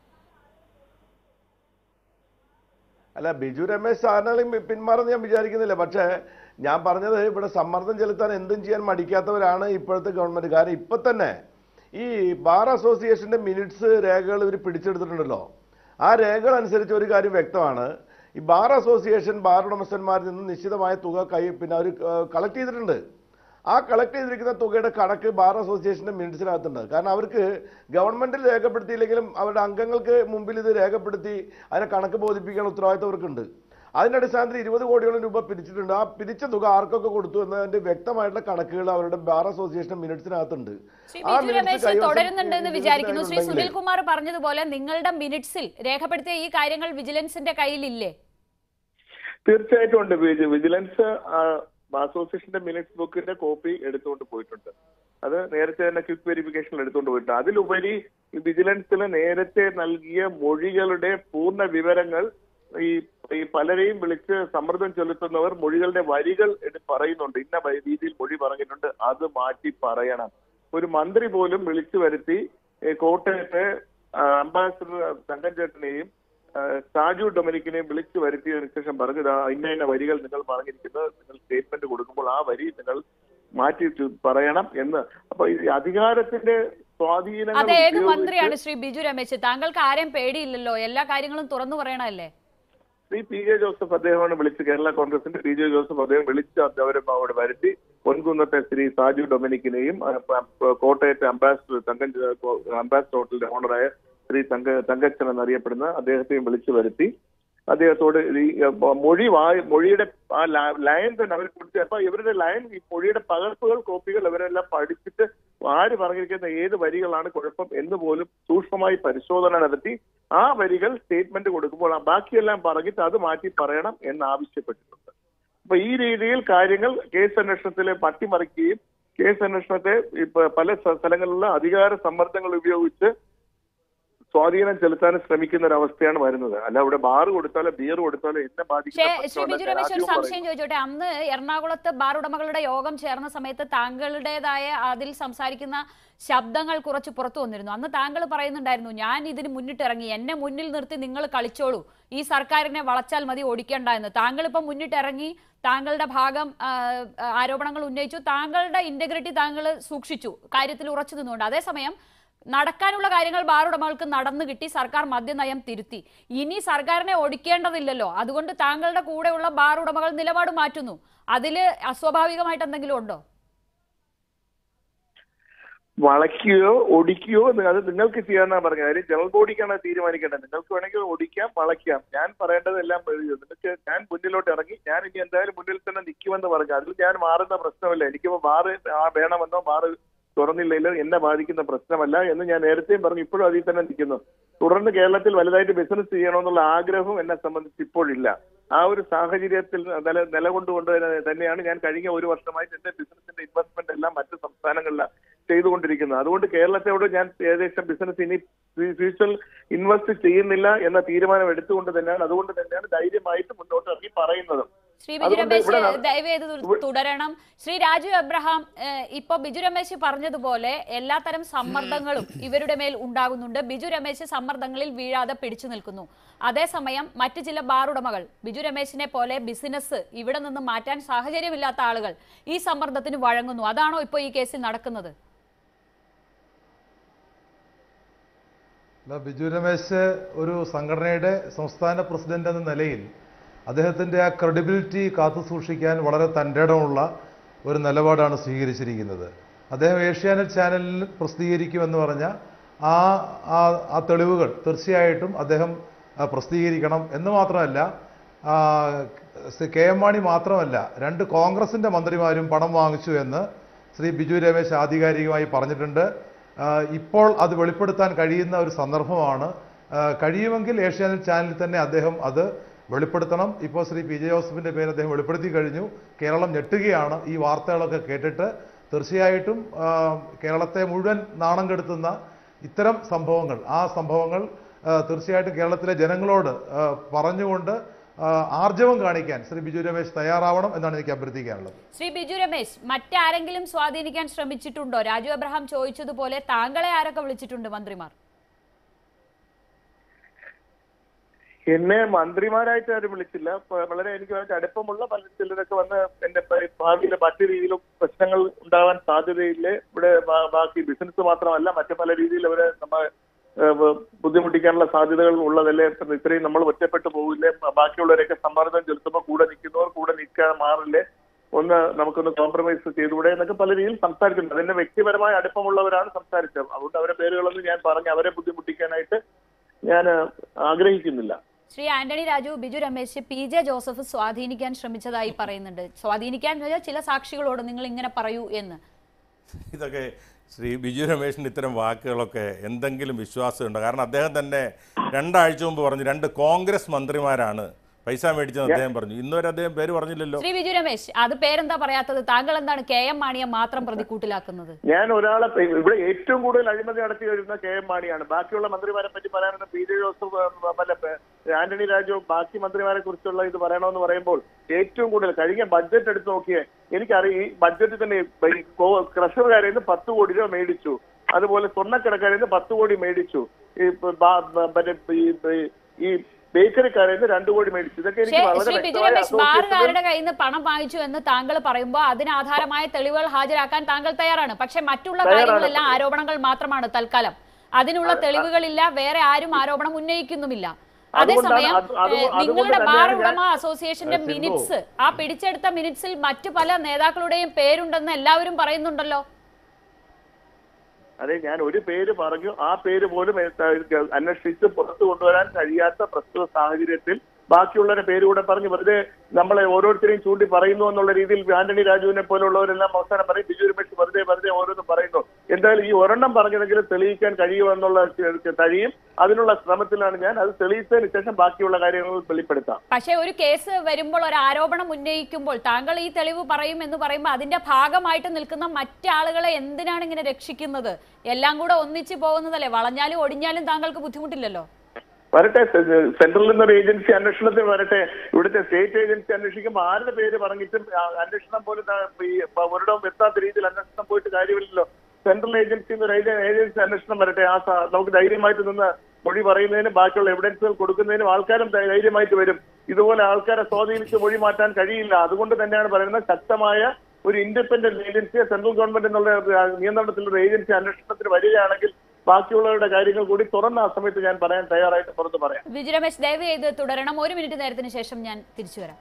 അല്ല ബിജു രമേശ് സാറിനാലും പിന്മാറുമെന്ന് ഞാൻ വിചാരിക്കുന്നില്ല പക്ഷേ ഞാൻ പറഞ്ഞത് ഇവിടെ സമ്മർദ്ദം ചെലുത്താൻ എന്തും ചെയ്യാൻ മടിക്കാത്തവരാണ് ഇപ്പോഴത്തെ ഗവൺമെന്റ് കാരണം ഇപ്പൊ തന്നെ ഈ ബാർ അസോസിയേഷന്റെ മിനിറ്റ്സ് രേഖകൾ ഇവർ പിടിച്ചെടുത്തിട്ടുണ്ടല്ലോ ആ രേഖകൾ അനുസരിച്ച് ഒരു കാര്യം വ്യക്തമാണ് ഈ ബാർ അസോസിയേഷൻ ബാർ ഉടമസ്ഥന്മാരിൽ നിന്ന് നിശ്ചിതമായ തുക കൈ പിന്നെ അവർ കളക്ട് ചെയ്തിട്ടുണ്ട് ആ കളക്ട് ചെയ്തിരിക്കുന്ന തുകയുടെ കണക്ക് ബാർ അസോസിയേഷന്റെ മിനിറ്റ്സിനകത്തുണ്ട് കാരണം അവർക്ക് ഗവൺമെന്റിൽ രേഖപ്പെടുത്തിയില്ലെങ്കിലും അവരുടെ അംഗങ്ങൾക്ക് മുമ്പിൽ ഇത് രേഖപ്പെടുത്തി അതിനെ കണക്ക് ബോധിപ്പിക്കാൻ ഉത്തരവാദിത്തം അവർക്കുണ്ട് അതിന്റെ അടിസ്ഥാനത്തിൽ ഇരുപത് കോടിയോളം രൂപ പിരിച്ചിട്ടുണ്ട് ആ പിരിച്ച തുക ആർക്കൊക്കെ കൊടുത്തു എന്നതിന്റെ വ്യക്തമായിട്ടുള്ള കണക്കുകൾ അവരുടെ ബാർ അസോസിയേഷൻ മിനിറ്റ്സിനകത്തുണ്ട്
ശ്രീ
ആ
ബിജു
minutes
രമേശ്
കൈവശം
തുടരുന്നുണ്ട് എന്ന്
ഈ
വിചാരിക്കുന്നു ശ്രീ
ഉണ്ടെങ്കിലേ-
സുനിൽ കുമാർ പറഞ്ഞതുപോലെ നിങ്ങളുടെ മിനിറ്റ്സിൽ രേഖപ്പെടുത്തിയ ഈ കാര്യങ്ങൾ വിജിലൻസിന്റെ കയ്യിലില്ലേ
തീർച്ചയായിട്ടും ഉണ്ട് വിജി- വിജിലൻസ് ആ, അസോസിയേഷന്റെ മിനിറ്റ്സ് ബുക്കിന്റെ കോപ്പി എടുത്തുകൊണ്ട് പോയിട്ടുണ്ട് അത് നേരത്തെ തന്നെ ക്വിക്ക് വെരിഫിക്കേഷനിൽ എടുത്തുകൊണ്ട് പോയിട്ടുണ്ട് അതിലുപരി ഈ വിജിലൻസിന് നേരത്തെ നൽകിയ മൊഴികളുടെ പൂർണ്ണ വിവരങ്ങൾ ഈ ഈ പലരെയും വിളിച്ച് സമ്മർദ്ദം ചെലുത്തുന്നവർ മൊഴികളുടെ വരികൾ എടുത്ത് പറയുന്നുണ്ട് ഇന്ന വ- രീതിയിൽ മൊഴി പറഞ്ഞിട്ടുണ്ട് അത് മാറ്റി പറയണം ഒരു മന്ത്രി പോലും വിളിച്ചു വരുത്തി ഏ, കോട്ടയത്തെ ആ, അംബാസിഡർ തങ്കൻ ചേട്ടനെയും ആ, സാജു ഡൊമിനിക്കിനെയും വിളിച്ചു വരുത്തിയതിനു ശേഷം പറഞ്ഞു "ദാ ഇന്ന ഇന്ന വരികൾ നിങ്ങൾ പറഞ്ഞിരിക്കുന്നത് നിങ്ങൾ സ്റ്റേറ്റ്മെന്റ് കൊടുക്കുമ്പോൾ ആ വരി നിങ്ങൾ മാറ്റി ചു- പറയണം എന്ന് അപ്പൊ ഈ അധികാരത്തിന്റെ സ്വാധീനങ്ങൾ
അത് ഏത്
ഉപയോഗിച്ച്
മന്ത്രിയാണ് ശ്രീ ബിജു രമേശ് താങ്കൾക്ക് ആരെയും പേടിയില്ലല്ലോ എല്ലാ കാര്യങ്ങളും തുറന്നു പറയണമല്ലേ
ശ്രീ പി ജെ ജോസഫ് അദ്ദേഹമാണ് വിളിച്ച് കേരള കോൺഗ്രസിന്റെ പി ജെ ജോസഫ് അദ്ദേഹം വിളിച്ച് അവരെ അവിടെ വരുത്തി പൊൻകുന്നത്തെ ശ്രീ സാജു ഡൊമിനിക്കിനെയും ആ, പ- കോട്ടയത്തെ അംബാസിഡർ തങ്കൻ അംബാസിഡർ ഹോട്ടലിന്റെ ഓണറായ ശ്രീ തങ്ക തങ്കച്ചൻ എന്നറിയപ്പെടുന്ന അദ്ദേഹത്തെയും വിളിച്ചു വരുത്തി അദ്ദേഹത്തോട് ഈ അഹ് മൊഴി വായി മൊഴിയുടെ ആ ല- ലൈൻ തന്നെ അവർ കൊടുത്തു അപ്പൊ ഇവരുടെ ലൈൻ ഈ മൊഴിയുടെ പകർപ്പുകൾ കോപ്പികൾ ഇവരെല്ലാം പഠിച്ചിട്ട് ആര് പറഞ്ഞിരിക്കുന്ന ഏത് വരികളാണ് കുഴപ്പം എന്ന് പോലും സൂക്ഷ്മമായി പരിശോധന നടത്തി ആ വരികൾ സ്റ്റേറ്റ്മെന്റ് കൊടുക്കുമ്പോൾ ആ ബാക്കിയെല്ലാം പറഞ്ഞിട്ട് അത് മാറ്റി പറയണം എന്ന് ആവശ്യപ്പെട്ടിട്ടുണ്ട് അപ്പൊ ഈ രീതിയിൽ കാര്യങ്ങൾ കേസ് അന്വേഷണത്തിൽ പട്ടിമറിക്കുകയും കേസ് അന്വേഷണത്തെ ഇപ്പൊ പല സ്ഥ- സ്ഥലങ്ങളിലുള്ള അധികാര സമ്മർദ്ദങ്ങൾ ഉപയോഗിച്ച് സ്വാധീനം ചെലുത്താൻ ശ്രമിക്കുന്ന ഒരു അവസ്ഥയാണ് വരുന്നത് അല്ല അവിടെ ബാർ കൊടുത്താലോ ബിയർ കൊടുത്താലോ എന്നെ
പക്ഷേ
ബാധിക്കുന്ന
ശ്രീ ബിജു
പ്രശ്നമല്ല.
രമേശ് ഒരു
രാജ്യവും
സംശയം ചോദിച്ചോട്ടെ അന്ന് എറണാകുളത്ത് ബാർ ഉടമകളുടെ യോഗം ചേർന്ന സമയത്ത് താങ്കളുടേതായ അതിൽ സംസാരിക്കുന്ന ശബ്ദങ്ങൾ കുറച്ച് പുറത്തു വന്നിരുന്നു അന്ന് താങ്കൾ പറയുന്നുണ്ടായിരുന്നു ഞാൻ ഇതിന് മുന്നിട്ടിറങ്ങി എന്നെ മുന്നിൽ നിർത്തി നിങ്ങൾ കളിച്ചോളൂ ഈ സർക്കാരിനെ വളച്ചാൽ മതി ഓടിക്കേണ്ട എന്ന് താങ്കൾ ഇപ്പം മുന്നിട്ടിറങ്ങി താങ്കളുടെ ഭാഗം ആ, ആ, ആരോപണങ്ങൾ ഉന്നയിച്ചു താങ്കളുടെ ഇന്റഗ്രിറ്റി താങ്കൾ സൂക്ഷിച്ചു കാര്യത്തിൽ ഉറച്ചു നിന്നുകൊണ്ട് അതേസമയം നടക്കാനുള്ള കാര്യങ്ങൾ ബാർ ഉടമകൾക്ക് നടന്നു കിട്ടി സർക്കാർ മദ്യനയം തിരുത്തി ഇനി സർക്കാരിനെ ഒടിക്കേണ്ടതില്ലല്ലോ അതുകൊണ്ട് താങ്കളുടെ കൂടെയുള്ള ബാർ ഉടമകൾ നിലപാട് മാറ്റുന്നു അതില് അസ്വാഭാവികമായിട്ട് എന്തെങ്കിലും ഉണ്ടോ
വളയ്ക്കുകയോ ഒടിക്കുകയോ എന്ന് അത് നിങ്ങൾക്ക് ചെയ്യാന്നാ പറഞ്ഞത് കാര്യം ജനറൽ ബോഡിക്കാണ് അത് തീരുമാനിക്കേണ്ടത് നിങ്ങൾക്ക് വേണമെങ്കിൽ ഒടിക്കാം വളയ്ക്കാം ഞാൻ പറയേണ്ടതെല്ലാം എഴുതി നിങ്ങൾക്ക് ഞാൻ മുന്നിലോട്ട് ഇറങ്ങി ഞാൻ ഇനി എന്തായാലും മുന്നിൽ തന്നെ നിൽക്കുമെന്ന് പറഞ്ഞു അതിൽ ഞാൻ മാറുന്ന പ്രശ്നമല്ല എനിക്കിപ്പോ ബാറ് ആ വേണമെന്നോ ബാറ് തുറന്നില്ലല്ലോ എന്നെ ബാധിക്കുന്ന പ്രശ്നമല്ല എന്ന് ഞാൻ നേരത്തെയും പറഞ്ഞു ഇപ്പോഴും അതിൽ തന്നെ നിൽക്കുന്നു തുടർന്ന് കേരളത്തിൽ വലുതായിട്ട് ബിസിനസ് ചെയ്യണമെന്നുള്ള ആഗ്രഹവും എന്നെ സംബന്ധിച്ച് ഇപ്പോഴില്ല ആ ഒരു സാഹചര്യത്തിൽ നില നിലകൊണ്ടുകൊണ്ട് തന്നെ- തന്നെയാണ് ഞാൻ കഴിഞ്ഞ ഒരു വർഷമായിട്ട് എന്റെ ബിസിനസിന്റെ ഇൻവെസ്റ്റ്മെന്റ് എല്ലാം മറ്റ് സംസ്ഥാനങ്ങളിലാണ് ചെയ്തുകൊണ്ടിരിക്കുന്നത് അതുകൊണ്ട് കേരളത്തോട് ഞാൻ ഏകദേശം ബിസിനസ് ഇനി ഫ്യൂച്ചറിൽ ഇൻവെസ്റ്റ് ചെയ്യുന്നില്ല എന്ന തീരുമാനം എടുത്തുകൊണ്ട് തന്നെയാണ് അതുകൊണ്ട് തന്നെയാണ് ധൈര്യമായിട്ട് മുന്നോട്ട് ഇറങ്ങി പറയുന്നതും
ശ്രീ ബിജു
അതുകൊണ്ട്
രമേശ്
ഇവിടെ ന-
ദയവ് ചെയ്ത് തു- തുടരണം ശ്രീ രാജു എബ്രഹാം ഏഹ്, ഇപ്പൊ ബിജു രമേശ് പറഞ്ഞതുപോലെ എല്ലാത്തരം സമ്മർദ്ദങ്ങളും ഇവരുടെ മേൽ ഉണ്ടാകുന്നുണ്ട് ബിജു രമേശ് സമ്മർദ്ദങ്ങളിൽ വീഴാതെ പിടിച്ചു നിൽക്കുന്നു അതേസമയം മറ്റ് ചില ബാർ ഉടമകൾ ബിജു രമേശിനെ പോലെ ബിസിനസ് ഇവിടെ നിന്ന് മാറ്റാൻ സാഹചര്യമില്ലാത്ത ആളുകൾ ഈ സമ്മർദ്ദത്തിന് വഴങ്ങുന്നു അതാണോ ഇപ്പോൾ ഈ കേസിൽ നടക്കുന്നത്
അല്ല ബിജു രമേശ് ഒരു സംഘടനയുടെ സംസ്ഥാന പ്രസിഡന്റ് എന്ന നിലയിൽ അദ്ദേഹത്തിൻ്റെ ആ ക്രെഡിബിലിറ്റി കാത്തു സൂക്ഷിക്കാൻ വളരെ തൻ്റെടമുള്ള ഒരു നിലപാടാണ് സ്വീകരിച്ചിരിക്കുന്നത് അദ്ദേഹം ഏഷ്യാനെറ്റ് ചാനലിൽ പ്രസിദ്ധീകരിക്കുമെന്ന് പറഞ്ഞ ആ ആ ആ തെളിവുകൾ തീർച്ചയായിട്ടും അദ്ദേഹം ആ, പ്രസിദ്ധീകരിക്കണം എന്ന് മാത്രമല്ല ആ, കെ എം മാണി മാത്രമല്ല രണ്ട് കോൺഗ്രസിൻ്റെ മന്ത്രിമാരും പണം വാങ്ങിച്ചു എന്ന് ശ്രീ ബിജു രമേശ് ആധികാരികമായി പറഞ്ഞിട്ടുണ്ട് ആ, ഇപ്പോൾ അത് വെളിപ്പെടുത്താൻ കഴിയുന്ന ഒരു സന്ദർഭമാണ് ആ, കഴിയുമെങ്കിൽ ഏഷ്യാനെറ്റ് ചാനലിൽ തന്നെ അദ്ദേഹം അത് വെളിപ്പെടുത്തണം ഇപ്പോൾ ശ്രീ പി ജെ ജോസഫിന്റെ പേര് അദ്ദേഹം വെളിപ്പെടുത്തി കഴിഞ്ഞു കേരളം ഞെട്ടുകയാണ് ഈ വാർത്തകളൊക്കെ കേട്ടിട്ട് തീർച്ചയായിട്ടും ആ, കേരളത്തെ മുഴുവൻ നാണം കെടുത്തുന്ന ഇത്തരം സംഭവങ്ങൾ ആ സംഭവങ്ങൾ ആ, തീർച്ചയായിട്ടും കേരളത്തിലെ ജനങ്ങളോട് ആ, പറഞ്ഞുകൊണ്ട് ആ, ആർജവം കാണിക്കാൻ ശ്രീ ബിജു രമേശ് തയ്യാറാവണം എന്നാണ് എനിക്ക് അഭ്യർത്ഥിക്കാനുള്ളത്
ശ്രീ ബിജു രമേശ് മറ്റാരെങ്കിലും സ്വാധീനിക്കാൻ ശ്രമിച്ചിട്ടുണ്ടോ രാജു അബ്രഹാം ചോദിച്ചതുപോലെ താങ്കളെ ആരൊക്കെ വിളിച്ചിട്ടുണ്ട് മന്ത്രിമാർ
എന്നെ മന്ത്രിമാരായിട്ട് ആരും വിളിച്ചില്ല പ- വളരെ എനിക്ക് വളരെ അടുപ്പമുള്ള പല ചിലരൊക്കെ വന്ന് എന്റെ പ- ഭാവിയിലെ മറ്റു രീതിയിലും പ്രശ്നങ്ങൾ ഉണ്ടാവാൻ സാധ്യതയില്ല ഇവിടെ ബാ- ബാക്കി ബിസിനസ് മാത്രമല്ല മറ്റു പല രീതിയിൽ അവരെ നമ്മ ഏഹ്, ബ- ബുദ്ധിമുട്ടിക്കാനുള്ള സാധ്യതകൾ ഉള്ളതല്ലേ ഇപ്പം ഇത്രയും നമ്മൾ ഒറ്റപ്പെട്ടു പോകില്ലേ ബ- ബാക്കിയുള്ളവരെയൊക്കെ സമ്മർദ്ദം ചെലുത്തുമ്പോൾ കൂടെ നിൽക്കുന്നവർ കൂടെ നിൽക്കാൻ മാറില്ലേ ഒന്ന് നമുക്കൊന്ന് കോംപ്രമൈസ് ചെയ്തുകൂടെ എന്നൊക്കെ പല രീതിയിൽ സംസാരിച്ചിട്ടുണ്ട് അതിന്റെ വ്യക്തിപരമായ അടുപ്പമുള്ളവരാണ് സംസാരിച്ചത് അതുകൊണ്ട് അവരെ പേരുകളൊന്നും ഞാൻ പറഞ്ഞ് അവരെ ബുദ്ധിമുട്ടിക്കാനായിട്ട് ഞാൻ ആഗ്രഹിക്കുന്നില്ല
ശ്രീ ആന്റണി രാജു ബിജു രമേശ് പി ജെ ജോസഫ് സ്വാധീനിക്കാൻ ശ്രമിച്ചതായി പറയുന്നുണ്ട് സ്വാധീനിക്കാൻ എന്ന് വെച്ചാൽ ചില സാക്ഷികളോട് നിങ്ങൾ ഇങ്ങനെ പറയൂ എന്ന്
ഇതൊക്കെ ശ്രീ ബിജു രമേശിൻ്റെ ഇത്തരം വാക്കുകളൊക്കെ എന്തെങ്കിലും വിശ്വാസമുണ്ടോ കാരണം അദ്ദേഹം തന്നെ രണ്ടാഴ്ച മുമ്പ് പറഞ്ഞു രണ്ട് കോൺഗ്രസ് മന്ത്രിമാരാണ് പൈസ മേടിച്ചെന്ന് അദ്ദേഹം പറഞ്ഞു ഇന്നുവരെ അദ്ദേഹം പേര് പറഞ്ഞില്ലല്ലോ
ശ്രീ ബിജു രമേശ് അത് പേരെന്താ പറയാത്തത് താങ്കൾ എന്താണ് കെ എം മാണിയെ മാത്രം പ്രതിക്കൂട്ടിലാക്കുന്നത്
ഞാൻ ഒരാളെ പേ- ഇവിടെ ഏറ്റവും കൂടുതൽ അഴിമതി നടത്തി വരുന്ന കെ എം മാണിയാണ് ബാക്കിയുള്ള മന്ത്രിമാരെ പറ്റി പറയാനുള്ള പി ജെ ജോസഫ് ഏഹ്, വല്ല പേ- ആന്റണി രാജു ബാക്കി മന്ത്രിമാരെ കുറിച്ചുള്ള ഇത് പറയണമെന്ന് പറയുമ്പോൾ ഏറ്റവും കൂടുതൽ കഴിഞ്ഞ ബഡ്ജറ്റ് എടുത്ത് നോക്കിയേ എനിക്കറിയാം ഈ ബഡ്ജറ്റിൽ തന്നെ ഈ കോ- ക്രഷറുകാരിൽ നിന്ന് പത്ത് കോടി രൂപ മേടിച്ചു അതുപോലെ സ്വർണ്ണക്കടക്കാരിൽ നിന്ന് പത്ത് കോടി മേടിച്ചു ഈ പ- ബാ- ബ- മറ്റേ ഈ- ഈ- ഈ ബേക്കറിക്കാരിൽ നിന്ന് രണ്ടു കോടി മേടിച്ചു ഇതൊക്കെ
പക്ഷേ
എനിക്ക് വളരെ
ശ്രീ ബിജു
വ്യക്തമായ
രമേശ്
association-
ബാറുകാരുടെ കയ്യിൽ നിന്ന് പണം വാങ്ങിച്ചു എന്ന് താങ്കൾ പറയുമ്പോൾ അതിന് ആധാരമായ തെളിവുകൾ ഹാജരാക്കാൻ താങ്കൾ തയ്യാറാണ് പക്ഷെ മറ്റുള്ള
തയ്യാറാണ്.
കാര്യങ്ങളെല്ലാം ആരോപണങ്ങൾ മാത്രമാണ് തൽക്കാലം അതിനുള്ള തെളിവുകളില്ല വേറെ ആരും ആരോപണം ഉന്നയിക്കുന്നുമില്ല
അതുകൊണ്ടാണ്
അതേസമയം
അത് അത്
ഏഹ്,
അതുകൊണ്ട്
നിങ്ങളുടെ ബാർ
തന്നെയാണ്
ഉടമ
ഞാൻ-
അസോസിയേഷന്റെ
സിന്ധു.
മിനിറ്റ്സ് ആ പിടിച്ചെടുത്ത മിനിറ്റ്സിൽ മറ്റു പല നേതാക്കളുടെയും പേരുണ്ടെന്ന് എല്ലാവരും പറയുന്നുണ്ടല്ലോ
അതെ ഞാൻ ഒരു പേര് പറഞ്ഞു ആ പേര് പോലും ഏ- അന്വേഷിച്ച് പുറത്തു കൊണ്ടുവരാൻ കഴിയാത്ത പ്രസ്തുത സാഹചര്യത്തിൽ ബാക്കിയുള്ളവരുടെ പേര് കൂടെ പറഞ്ഞ് വെറുതെ നമ്മളെ ഓരോരുത്തരെയും ചൂണ്ടി പറയുന്നു എന്നുള്ള രീതിയിൽ ആന്റണി രാജുവിനെ പോലുള്ളവരെല്ലാം അവസാനം പറയും ബിജു രമേശ് വെറുതെ വെറുതെ ഓരോന്നും പറയുന്നു എന്തായാലും ഈ ഒരെണ്ണം പറഞ്ഞതെങ്കിലും തെളിയിക്കാൻ കഴിയുമെന്നുള്ള ചെ- കഴിയും അതിനുള്ള ശ്രമത്തിലാണ് ഞാൻ അത് തെളിയിച്ചതിന് ശേഷം ബാക്കിയുള്ള കാര്യങ്ങൾ വെളിപ്പെടുത്താം
പക്ഷേ ഒരു കേസ് വരുമ്പോൾ ഒരു ആരോപണം ഉന്നയിക്കുമ്പോൾ താങ്കൾ ഈ തെളിവ് പറയും എന്ന് പറയുമ്പോൾ അതിന്റെ ഭാഗമായിട്ട് നിൽക്കുന്ന മറ്റാളുകളെ എന്തിനാണ് ഇങ്ങനെ രക്ഷിക്കുന്നത് എല്ലാം കൂടെ ഒന്നിച്ചു പോകുന്നതല്ലേ വളഞ്ഞാലും ഒടിഞ്ഞാലും താങ്കൾക്ക് ബുദ്ധിമുട്ടില്ലല്ലോ
വരട്ടെ സെ- സെൻട്രലിൽ നിന്നൊരു ഏജൻസി അന്വേഷണത്തിന് വരട്ടെ ഇവിടുത്തെ സ്റ്റേറ്റ് ഏജൻസി അന്വേഷിക്കുമ്പോൾ ആരുടെ പേര് പറഞ്ഞിട്ടും ആ അന്വേഷണം പോലും ത- ഈ പ- ഒരിടവും എത്താത്ത രീതിയിൽ അന്വേഷണം പോയിട്ട് കാര്യമില്ലല്ലോ സെൻട്രൽ ഏജൻസി ഒരു ഏജൻസി അന്വേഷണം വരട്ടെ ആ സ- നമുക്ക് ധൈര്യമായിട്ട് നിന്ന് മൊഴി പറയുന്നതിനും ബാക്കിയുള്ള എവിഡൻസുകൾ കൊടുക്കുന്നതിനും ആൾക്കാരും ധൈ- ധൈര്യമായിട്ട് വരും ഇതുപോലെ ആൾക്കാരെ സ്വാധീനിച്ച് മൊഴി മാറ്റാൻ കഴിയില്ല അതുകൊണ്ട് തന്നെയാണ് പറയുന്നത് ശക്തമായ ഒരു ഇൻഡിപെൻഡന്റ് ഏജൻസിയെ സെൻട്രൽ ഗവൺമെന്റ് എന്നുള്ള ആ, നിയന്ത്രണത്തിലുള്ള ഏജൻസി അന്വേഷണത്തിന് വരികയാണെങ്കിൽ ബാക്കിയുള്ളവരുടെ കാര്യങ്ങൾ കൂടി തുറന്ന ആ സമയത്ത് ഞാൻ പറയാൻ തയ്യാറായിട്ട് പുറത്ത് പറയാം
വിജു രമേശ് ദയവ് ചെയ്ത് തുടരണം ഒരു മിനിറ്റ് നേരത്തിന് ശേഷം ഞാൻ തിരിച്ചു വരാം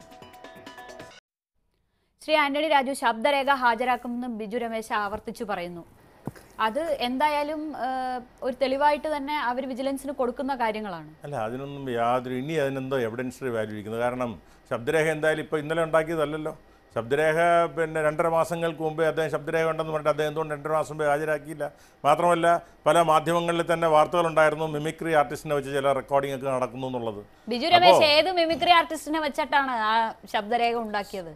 ശ്രീ ആന്റണി രാജു ശബ്ദരേഖ ഹാജരാക്കുമെന്ന് ബിജു രമേശ് ആവർത്തിച്ചു പറയുന്നു അത് എന്തായാലും ഏഹ്, ഒരു തെളിവായിട്ട് തന്നെ അവർ വിജിലൻസിന് കൊടുക്കുന്ന കാര്യങ്ങളാണ്
അല്ല അതിനൊന്നും യാതൊരു ഇനി അതിനെന്തോ എവിഡൻസ് വാല്യൂ ഇരിക്കുന്നത് കാരണം ശബ്ദരേഖ എന്തായാലും ഇപ്പോൾ ഇന്നലെ ഉണ്ടാക്കിയതല്ലല്ലോ ശബ്ദരേഖ പിന്നെ രണ്ടര മാസങ്ങൾക്ക് മുമ്പേ അദ്ദേഹം ശബ്ദരേഖ ഉണ്ടെന്ന് പറഞ്ഞിട്ട് അദ്ദേഹം എന്തുകൊണ്ട് രണ്ടര മാസം മുമ്പേ ഹാജരാക്കിയില്ല മാത്രമല്ല പല മാധ്യമങ്ങളിൽ തന്നെ വാർത്തകളുണ്ടായിരുന്നു മിമിക്രി ആർട്ടിസ്റ്റിനെ വെച്ച് ചില റെക്കോർഡിംഗ് ഒക്കെ നടക്കുന്നു എന്നുള്ളത്
ബിജു രമേശ്
അപ്പോ-
ഏത് മിമിക്രി ആർട്ടിസ്റ്റിനെ വെച്ചിട്ടാണ് ആ ശബ്ദരേഖ ഉണ്ടാക്കിയത്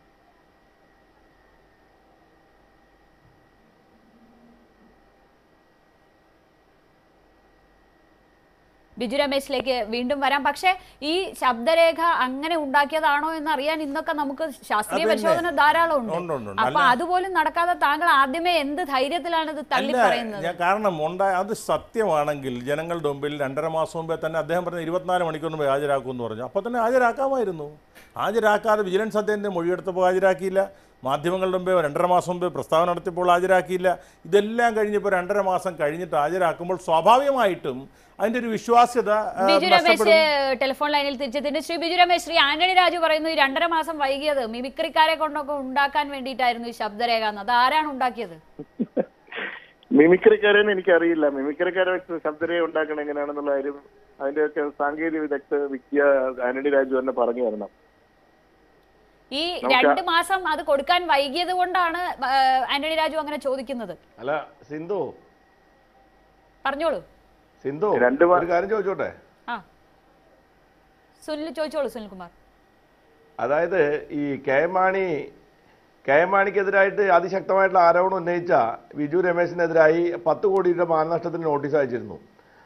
ബിജു രമേശിലേക്ക് വീണ്ടും വരാം പക്ഷേ ഈ ശബ്ദരേഖ അങ്ങനെ ഉണ്ടാക്കിയതാണോ എന്ന് അറിയാൻ ഇന്നൊക്കെ നമുക്ക് ശാസ്ത്രീയ
അതന്നെ.
പരിശോധന ധാരാളം
ഉണ്ട്,
ഉണ്ട്
ഉണ്ട്, ഉണ്ട്.
അപ്പൊ
അല്ല-
അതുപോലും നടക്കാതെ താങ്കൾ ആദ്യമേ എന്ത് ധൈര്യത്തിലാണ് ഇത് തള്ളി
അല്ല
പറയുന്നത്
ഞാൻ കാരണം ഉണ്ടായ അത് സത്യമാണെങ്കിൽ ജനങ്ങളുടെ മുമ്പിൽ രണ്ടര മാസം മുമ്പേ തന്നെ അദ്ദേഹം പറഞ്ഞ ഇരുപത്തിനാല് മണിക്കൂർ മുമ്പ് ഹാജരാക്കുമെന്ന് പറഞ്ഞു അപ്പോൾ തന്നെ ഹാജരാക്കാമായിരുന്നു ഹാജരാക്കാതെ വിജിലൻസ് അദ്ദേഹത്തിൻ്റെ മൊഴിയെടുത്തപ്പോൾ ഹാജരാക്കിയില്ല മാധ്യമങ്ങളുടെ മുമ്പേ രണ്ടര മാസം മുമ്പ് പ്രസ്താവന നടത്തിയപ്പോൾ ഹാജരാക്കിയില്ല ഇതെല്ലാം കഴിഞ്ഞപ്പോൾ രണ്ടര മാസം കഴിഞ്ഞിട്ട് ഹാജരാക്കുമ്പോൾ സ്വാഭാവികമായിട്ടും അതിൻ്റെ ഒരു വിശ്വാസ്യത ആ,
ബിജു രമേശ്
നഷ്ടപ്പെടും
ടെലിഫോൺ ലൈനിൽ തിരിച്ചെത്തിയിട്ട് ശ്രീ ബിജു രമേശ് ശ്രീ ആന്റണി രാജു പറയുന്നു ഈ രണ്ടര മാസം വൈകിയത് മിമിക്രിക്കാരെ കൊണ്ടൊക്കെ ഉണ്ടാക്കാൻ വേണ്ടിയിട്ടായിരുന്നു ഈ ശബ്ദരേഖ എന്ന് അത് ആരാണ് ഉണ്ടാക്കിയത്
മിമിക്രിക്കാരെന്ന് എനിക്കറിയില്ല മിമിക്രിക്കാരെ വെച്ച് ശബ്ദരേഖ ഉണ്ടാക്കണം എങ്ങനെയാണെന്നുള്ള കാര്യം അതിന്റെയൊക്കെ സാങ്കേതിക വിദഗ്ധ വിദ്യ ആന്റണി രാജു തന്നെ പറഞ്ഞു തരണം
ഈ
നമുക്ക്
രണ്ട് മാസം അത് കൊടുക്കാൻ വൈകിയത് കൊണ്ടാണ് ആ, ആന്റണി രാജു അങ്ങനെ ചോദിക്കുന്നത്
അല്ല സിന്ധു
പറഞ്ഞോളൂ
സിന്ധു
രണ്ട് മാ-
ഒരു കാര്യം ചോദിച്ചോട്ടെ
ആ സുനിൽ ചോദിച്ചോളൂ സുനിൽകുമാർ
അതായത് ഈ K M Mani K M മാണിക്കെതിരായിട്ട് അതിശക്തമായിട്ടുള്ള ആരോപണം ഉന്നയിച്ച വിജു രമേശിനെതിരായി പത്ത് കോടി രൂപ മാനനഷ്ടത്തിന് നോട്ടീസ് അയച്ചിരുന്നു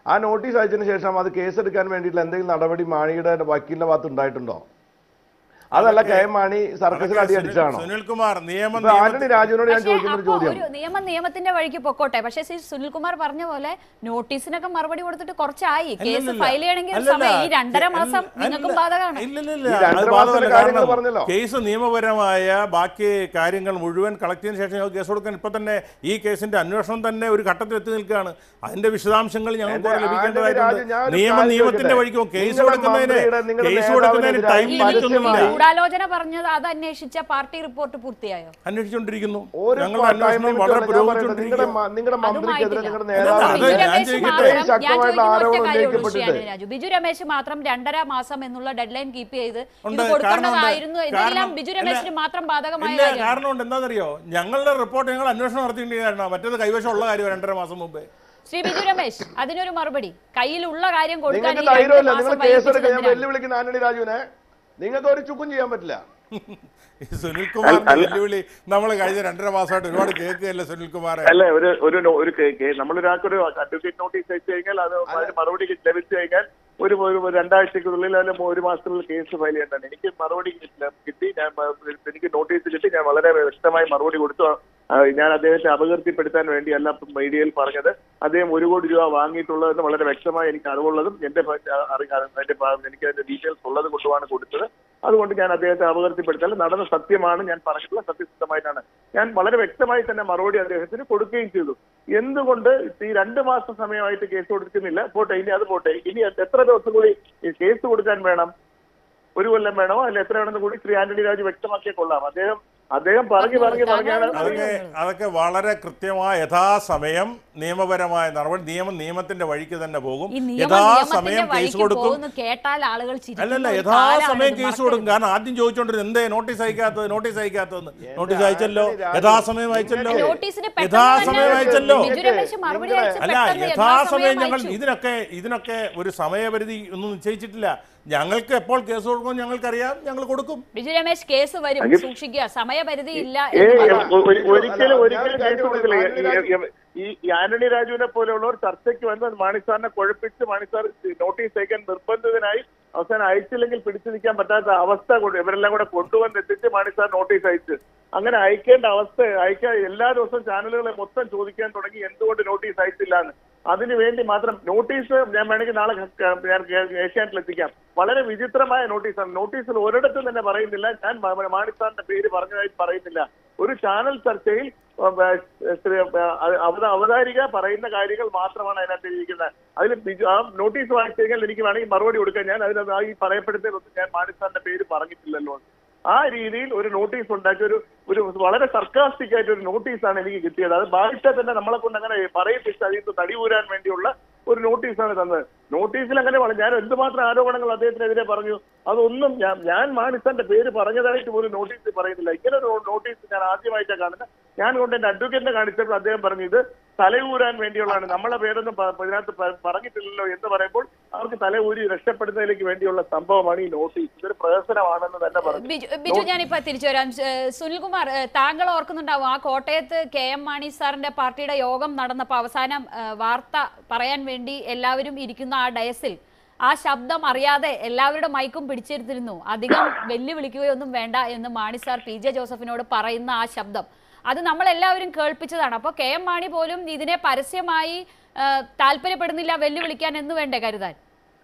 ആ നോട്ടീസ് അയച്ചതിന് ശേഷം അത് കേസെടുക്കാൻ വേണ്ടിയിട്ടുള്ള എന്തെങ്കിലും നടപടി മാണിയുടെ വക്കീലിന്റെ ഭാഗത്ത് ഉണ്ടായിട്ടുണ്ടോ അതല്ല കെ എം മാണി സർക്കസിൽ അടി അടിച്ചാണോ
സുനിൽകുമാർ നിയമം
ഇപ്പൊ ആന്റണി രാജുവിനോട് ഞാൻ
പക്ഷേ
ചോദിക്കുന്ന ഒരു
അപ്പോ
ചോദ്യം
ഒരു നിയമം നിയമത്തിന്റെ വഴിക്ക് പൊക്കോട്ടെ പക്ഷേ ശ്രീ സുനിൽകുമാർ പറഞ്ഞ പോലെ നോട്ടീസിനൊക്കെ മറുപടി കൊടുത്തിട്ട് കുറച്ചായി കേസ്
അല്ലല്ല.
ഫയൽ ചെയ്യണമെങ്കിൽ ഒരു
അല്ലല്ല.
സമയം ഈ രണ്ടര
കേ-
മാസം
അല്ല-
നിങ്ങൾക്കും ബാധകമാണ്
ഇല്ലില്ലില്ല.
ഈ
അത്
രണ്ടര
ബാധകമല്ല.
മാസത്തിലെ കാര്യങ്ങൾ
കാരണം
പറഞ്ഞല്ലോ.
കേസ് നിയമപരമായ ബാക്കി കാര്യങ്ങൾ മുഴുവൻ കളക്ട് ചെയ്തതിനു ശേഷം ഞങ്ങൾക്ക് കേസ് കൊടുക്കാൻ ഇപ്പൊ തന്നെ ഈ കേസിന്റെ അന്വേഷണം തന്നെ ഒരു ഘട്ടത്തിൽ എത്തി നിൽക്കുകയാണ് അതിന്റെ വിശദാംശങ്ങൾ ഞങ്ങൾക്ക്
എന്റെ
ഇവിടെ ലഭിക്കേണ്ടതായിട്ടുണ്ട്
ആന്റണി രാജു, ഞാനൊരു
നിയമം
കാര്യം
നിയമത്തിന്റെ
ചോദിക്കട്ടെ?
വഴിക്കോ കേസ്
നിങ്ങളുടെ
കൊടുക്കുന്നതിന്
മന്ത്രിയുടെ, നിങ്ങളുടെ
കേസ് കൊടുക്കുന്നതിന്
നേതാവിനെതിരായി
ടൈം
ഈ
ലിമിറ്റ് ഒന്നുമില്ല
പരസ്യമായി-
ഗൂഢാലോചന പറഞ്ഞത് അത് അന്വേഷിച്ച പാർട്ടി റിപ്പോർട്ട് പൂർത്തിയായോ
അന്വേഷിച്ചുകൊണ്ടിരിക്കുന്നു
ഒരു
ഞങ്ങളുടെ
time
അന്വേഷണം
limit
വളരെ
അല്ല. ഞാൻ പറയട്ടെ, നിങ്ങളുടെ
പുരോഗമിച്ചുകൊണ്ടിരിക്കുന്നു
മ- നിങ്ങളുടെ മന്ത്രിക്കെതിരെ
അതുമായിട്ടില്ല.
നിങ്ങളുടെ
അല്ല, അത്
ബിജു
നേതാവ്
ഞാൻ
രമേശ്
ചോദിക്കട്ടെ.
മാത്രം ഞാൻ
ശക്തമായിട്ടുള്ള
ചോദിക്കുന്ന ഒറ്റ
ആരോപണം
കാര്യമുള്ളൂ ശ്രീ
ഉന്നയിക്കപ്പെട്ടിട്ട്
ആന്റണി രാജു ബിജു രമേശ് മാത്രം രണ്ടര മാസം എന്നുള്ള ഡെഡ് ലൈൻ കീപ്പ് ചെയ്ത് ഇത്
ഉണ്ട്,
കൊടുക്കേണ്ടതായിരുന്നു
കാരണമുണ്ട്.
ഇതെല്ലാം
കാരണം-
ബിജു രമേശിന് മാത്രം ബാധകമായ
ഇല്ല
കാര്യമാണ്
കാരണമുണ്ട് എന്താണെന്നറിയോ ഞങ്ങളുടെ റിപ്പോർട്ട് ഞങ്ങൾ അന്വേഷണം നടത്തിയിട്ടാണ് മറ്റേത് കൈവശമുള്ള കാര്യം രണ്ടര മാസം മുമ്പേ
ശ്രീ ബിജു രമേശ് അതിനൊരു മറുപടി കയ്യിലുള്ള കാര്യം കൊടുക്കാൻ
നിങ്ങൾക്ക്
ഈ രണ്ട്
ധൈര്യമില്ല നിങ്ങൾ
മാസം
കേസെടുക്കാൻ
വൈകിപ്പിച്ചത്
ഞാൻ
എന്തിനാണ്?
വെല്ലുവിളിക്കുന്ന ആന്റണി രാജുവിനെ നിങ്ങൾക്ക് ഒരു ചുക്കും ചെയ്യാൻ പറ്റില്ല
ഈ സുനിൽകുമാറിന്റെ
അല്ല.
വെല്ലുവിളി നമ്മൾ കഴിഞ്ഞ രണ്ടര മാസമായിട്ട് ഒരുപാട് കേൾക്കുകയല്ലേ സുനിൽകുമാറെ
അല്ല ഒരു ഒരു നോ- ഒരു കേ- കേ- നമ്മളൊരാൾക്കൊരു അഡ്വക്കേറ്റ് നോട്ടീസ് അയച്ചു കഴിഞ്ഞാൽ അത് അതിന് മറുപടി ലഭിച്ചു കഴിഞ്ഞാൽ ഒരു ഒരു ഒരു രണ്ടാഴ്ചക്കുള്ളിൽ അല്ലെങ്കിൽ ഒരു മാസത്തിനുള്ളിൽ കേസ് ഫയൽ ചെയ്യേണ്ടതാണ് എനിക്ക് മറുപടി കിട്ടി- കിട്ടി ഞാൻ മ- എനിക്ക് നോട്ടീസ് കിട്ടി ഞാൻ വളരെ വ്യക്തമായി മറുപടി കൊടുത്തു ആ, ഞാൻ അദ്ദേഹത്തെ അപകീർത്തിപ്പെടുത്താൻ വേണ്ടിയല്ല മീഡിയയിൽ പറഞ്ഞത് അദ്ദേഹം ഒരു കോടി രൂപ വാങ്ങിയിട്ടുള്ളതെന്ന് വളരെ വ്യക്തമായി എനിക്ക് അറിവുള്ളതും എന്റെ പ- അറി- അതിന്റെ പ- എനിക്ക് അതിന്റെ ഡീറ്റെയിൽസ് ഉള്ളത് കൊണ്ടുമാണ് കൊടുത്തത് അതുകൊണ്ട് ഞാൻ അദ്ദേഹത്തെ അപകീർത്തിപ്പെടുത്താൻ നടന്ന സത്യമാണ് ഞാൻ പറഞ്ഞിട്ടുള്ള സത്യസന്ധമായിട്ടാണ് ഞാൻ വളരെ വ്യക്തമായി തന്നെ മറുപടി അദ്ദേഹത്തിന് കൊടുക്കുകയും ചെയ്തു എന്തുകൊണ്ട് ഈ രണ്ട് മാസം സമയമായിട്ട് കേസ് കൊടുക്കുന്നില്ല പോട്ടെ ഇനി അത് പോട്ടെ ഇനി എത്ര ദിവസം കൂടി ഈ കേസ് കൊടുക്കാൻ വേണം ഒരു കൊല്ലം വേണോ അല്ല എത്ര വേണമെന്ന് കൂടി ശ്രീ ആന്റണി രാജു വ്യക്തമാക്കിയ കൊള്ളാം അദ്ദേഹം അദ്ദേഹം പറഞ്ഞു പറഞ്ഞു പറഞ്ഞാണ്
അതൊക്കെ അതൊക്കെ വളരെ കൃത്യമായ യഥാസമയം നിയമപരമായ നടപടി നിയമം നിയമത്തിന്റെ വഴിക്ക് തന്നെ പോകും
ഈ നിയമം
യഥാസമയം
നിയമത്തിന്റെ
കേസ്
വഴിക്ക്
കൊടുക്കും
പോകുന്നു കേട്ടാൽ ആളുകൾ ചിരിക്കുന്ന
അല്ലല്ല
ഒരു
യഥാസമയം
കാലമാണിത്.
കേസ് കൊടുക്കും കാരണം ആദ്യം ചോദിച്ചോണ്ടിരുന്നത് എന്തേ നോട്ടീസ് അയക്കാത്തത് നോട്ടീസ് അയക്കാത്തതെന്ന് നോട്ടീസ് അയച്ചല്ലോ
ആന്റണി രാജു,
യഥാസമയം അയച്ചല്ലോ
നോട്ടീസിന് പെട്ടെന്ന്
യഥാസമയം
തന്നെ
അയച്ചല്ലോ
ബിജു രമേശ് മറുപടി അയച്ച്
അല്ല
പെട്ടെന്ന്
യഥാസമയം ഞങ്ങൾ
അയച്ചു.
ഇതിനൊക്കെ ഇതിനൊക്കെ ഒരു സമയപരിധി ഒന്നും നിശ്ചയിച്ചിട്ടില്ല ഞങ്ങൾക്ക് എപ്പോൾ കേസ് കൊടുക്കുമെന്ന് ഞങ്ങൾക്കറിയാം ഞങ്ങൾ കൊടുക്കും
ബിജു രമേശ് കേസ് വരും
അയ്യോ.
സൂക്ഷിക്കുക സമയപരിധി ഇല്ല
ഏ
എന്ന്
ഏ,
പറഞ്ഞു.
ഒ- ഒ- ഒരിക്കലും
അല്ല,
ഒരിക്കലും
ഞാൻ
കേസ് കൊടുക്കില്ല ഈ-
ആന്റണി രാജു-
ഈ- ഈ- ഈ ആന്റണി രാജുവിനെ പോലെയുള്ളവർ ചർച്ചയ്ക്ക് വന്ന് മാണിസാറിനെ കുഴപ്പിച്ച് മാണിസാർ നോട്ടീസ് അയക്കാൻ നിർബന്ധിതനായി അവസാനം അയച്ചില്ലെങ്കിൽ പിടിച്ചു നിൽക്കാൻ പറ്റാത്ത അവസ്ഥ കൊണ്ട് ഇവരെല്ലാം കൂടെ കൊണ്ടുവന്ന് എത്തിച്ച് മാണിസാർ നോട്ടീസ് അയച്ച് അങ്ങനെ അയക്കേണ്ട അവസ്ഥ അയക്കാൻ എല്ലാ ദിവസവും ചാനലുകളെ മൊത്തം ചോദിക്കാൻ തുടങ്ങി എന്തുകൊണ്ട് നോട്ടീസ് അയച്ചില്ല എന്ന് അതിനു വേണ്ടി മാത്രം നോട്ടീസ് ഞാൻ വേണമെങ്കിൽ നാളെ ക- ഞാൻ ഏഷ്യാനെറ്റിൽ എത്തിക്കാം വളരെ വിചിത്രമായ നോട്ടീസാണ് നോട്ടീസിൽ ഒരിടത്തും തന്നെ പറയുന്നില്ല ഞാൻ മ- മാണിസാറിന്റെ പേര് പറഞ്ഞതായി പറയുന്നില്ല ഒരു ചാനൽ ചർച്ചയിൽ ഉം, ഏ, ശ്രീ, ഏ, അവത- അവതാരിക പറയുന്ന കാര്യങ്ങൾ മാത്രമാണ് അതിനകത്ത് ഇരിക്കുന്നത് അതിൽ ബിജു ആ നോട്ടീസ് വായിച്ചു കഴിഞ്ഞാൽ എനിക്ക് വേണമെങ്കിൽ മറുപടി കൊടുക്കാൻ ഞാൻ അതിനകത്ത് ആ ഈ പറയപ്പെടുന്നതിലൊന്നും ഞാൻ മാണിസാറിന്റെ പേര് പറഞ്ഞിട്ടില്ലല്ലോ ആ രീതിയിൽ ഒരു നോട്ടീസ് ഉണ്ടാക്കി ഒരു ഒരു വളരെ സർക്കാസ്റ്റിക് ആയിട്ട് ഒരു നോട്ടീസാണ് എനിക്ക് കിട്ടിയത് അത് ബാധിച്ചാൽ തന്നെ നമ്മളെ കൊണ്ട് അങ്ങനെ പറയിപ്പിച്ച് അതിൽ നിന്ന് തടിയൂരാൻ വേണ്ടിയുള്ള ഒരു നോട്ടീസാണ് തന്നത് നോട്ടീസിൽ അങ്ങനെ പറഞ്ഞു ഞാൻ എന്തുമാത്രം ആരോപണങ്ങൾ അദ്ദേഹത്തിനെതിരെ പറഞ്ഞു അതൊന്നും ഞാൻ ഞാൻ മാണിസാന്റെ പേര് പറഞ്ഞതായിട്ട് പോലും നോട്ടീസിൽ പറയുന്നില്ല ഇങ്ങനെ ഒരു നോട്ടീസ് ഞാൻ ആദ്യമായിട്ടാണ് കാണുന്നത് ഞാൻ കൊണ്ട് എന്റെ അഡ്വക്കേറ്റിനെ കാണിച്ചപ്പോൾ അദ്ദേഹം പറഞ്ഞു ഇത് തലയൂരാൻ വേണ്ടിയുള്ളതാണ് നമ്മളെ പേരൊന്നും പ- ഇതിനകത്ത് പ- പറഞ്ഞിട്ടില്ലല്ലോ എന്ന് പറയുമ്പോൾ അവർക്ക് തലയൂരി രക്ഷപ്പെടുന്നതിലേക്ക് വേണ്ടിയുള്ള സംഭവമാണ് ഈ നോട്ടീസ് ഇതൊരു പ്രഹസനമാണെന്ന് തന്നെ പറഞ്ഞു
ബിജു ബിജു ഞാനിപ്പോ തിരിച്ചു വരാം ഏഹ് സുനിൽകുമാർ ഏഹ് താങ്കൾ ഓർക്കുന്നുണ്ടാവും ആ കോട്ടയത്ത് കെ എം മാണി സാറിന്റെ പാർട്ടിയുടെ യോഗം നടന്നപ്പോൾ അവസാനം ഏഹ് വാർത്ത പറയാൻ വേണ്ടി എല്ലാവരും ഇരിക്കുന്ന ആ ഡയസിൽ ആ ശബ്ദം അറിയാതെ എല്ലാവരുടെ മൈക്കും പിടിച്ചെടുത്തിരുന്നു അധികം വെല്ലുവിളിക്കുകയൊന്നും വേണ്ട എന്ന് മാണി സാർ പി ജെ ജോസഫിനോട് പറയുന്ന ആ ശബ്ദം അത് നമ്മൾ എല്ലാവരും കേൾപ്പിച്ചതാണ് അപ്പോൾ കെ എം മാണി പോലും ഇതിനെ പരസ്യമായി ഏഹ് താല്പര്യപ്പെടുന്നില്ല വെല്ലുവിളിക്കാൻ എന്ന് വേണ്ടേ കരുതാൻ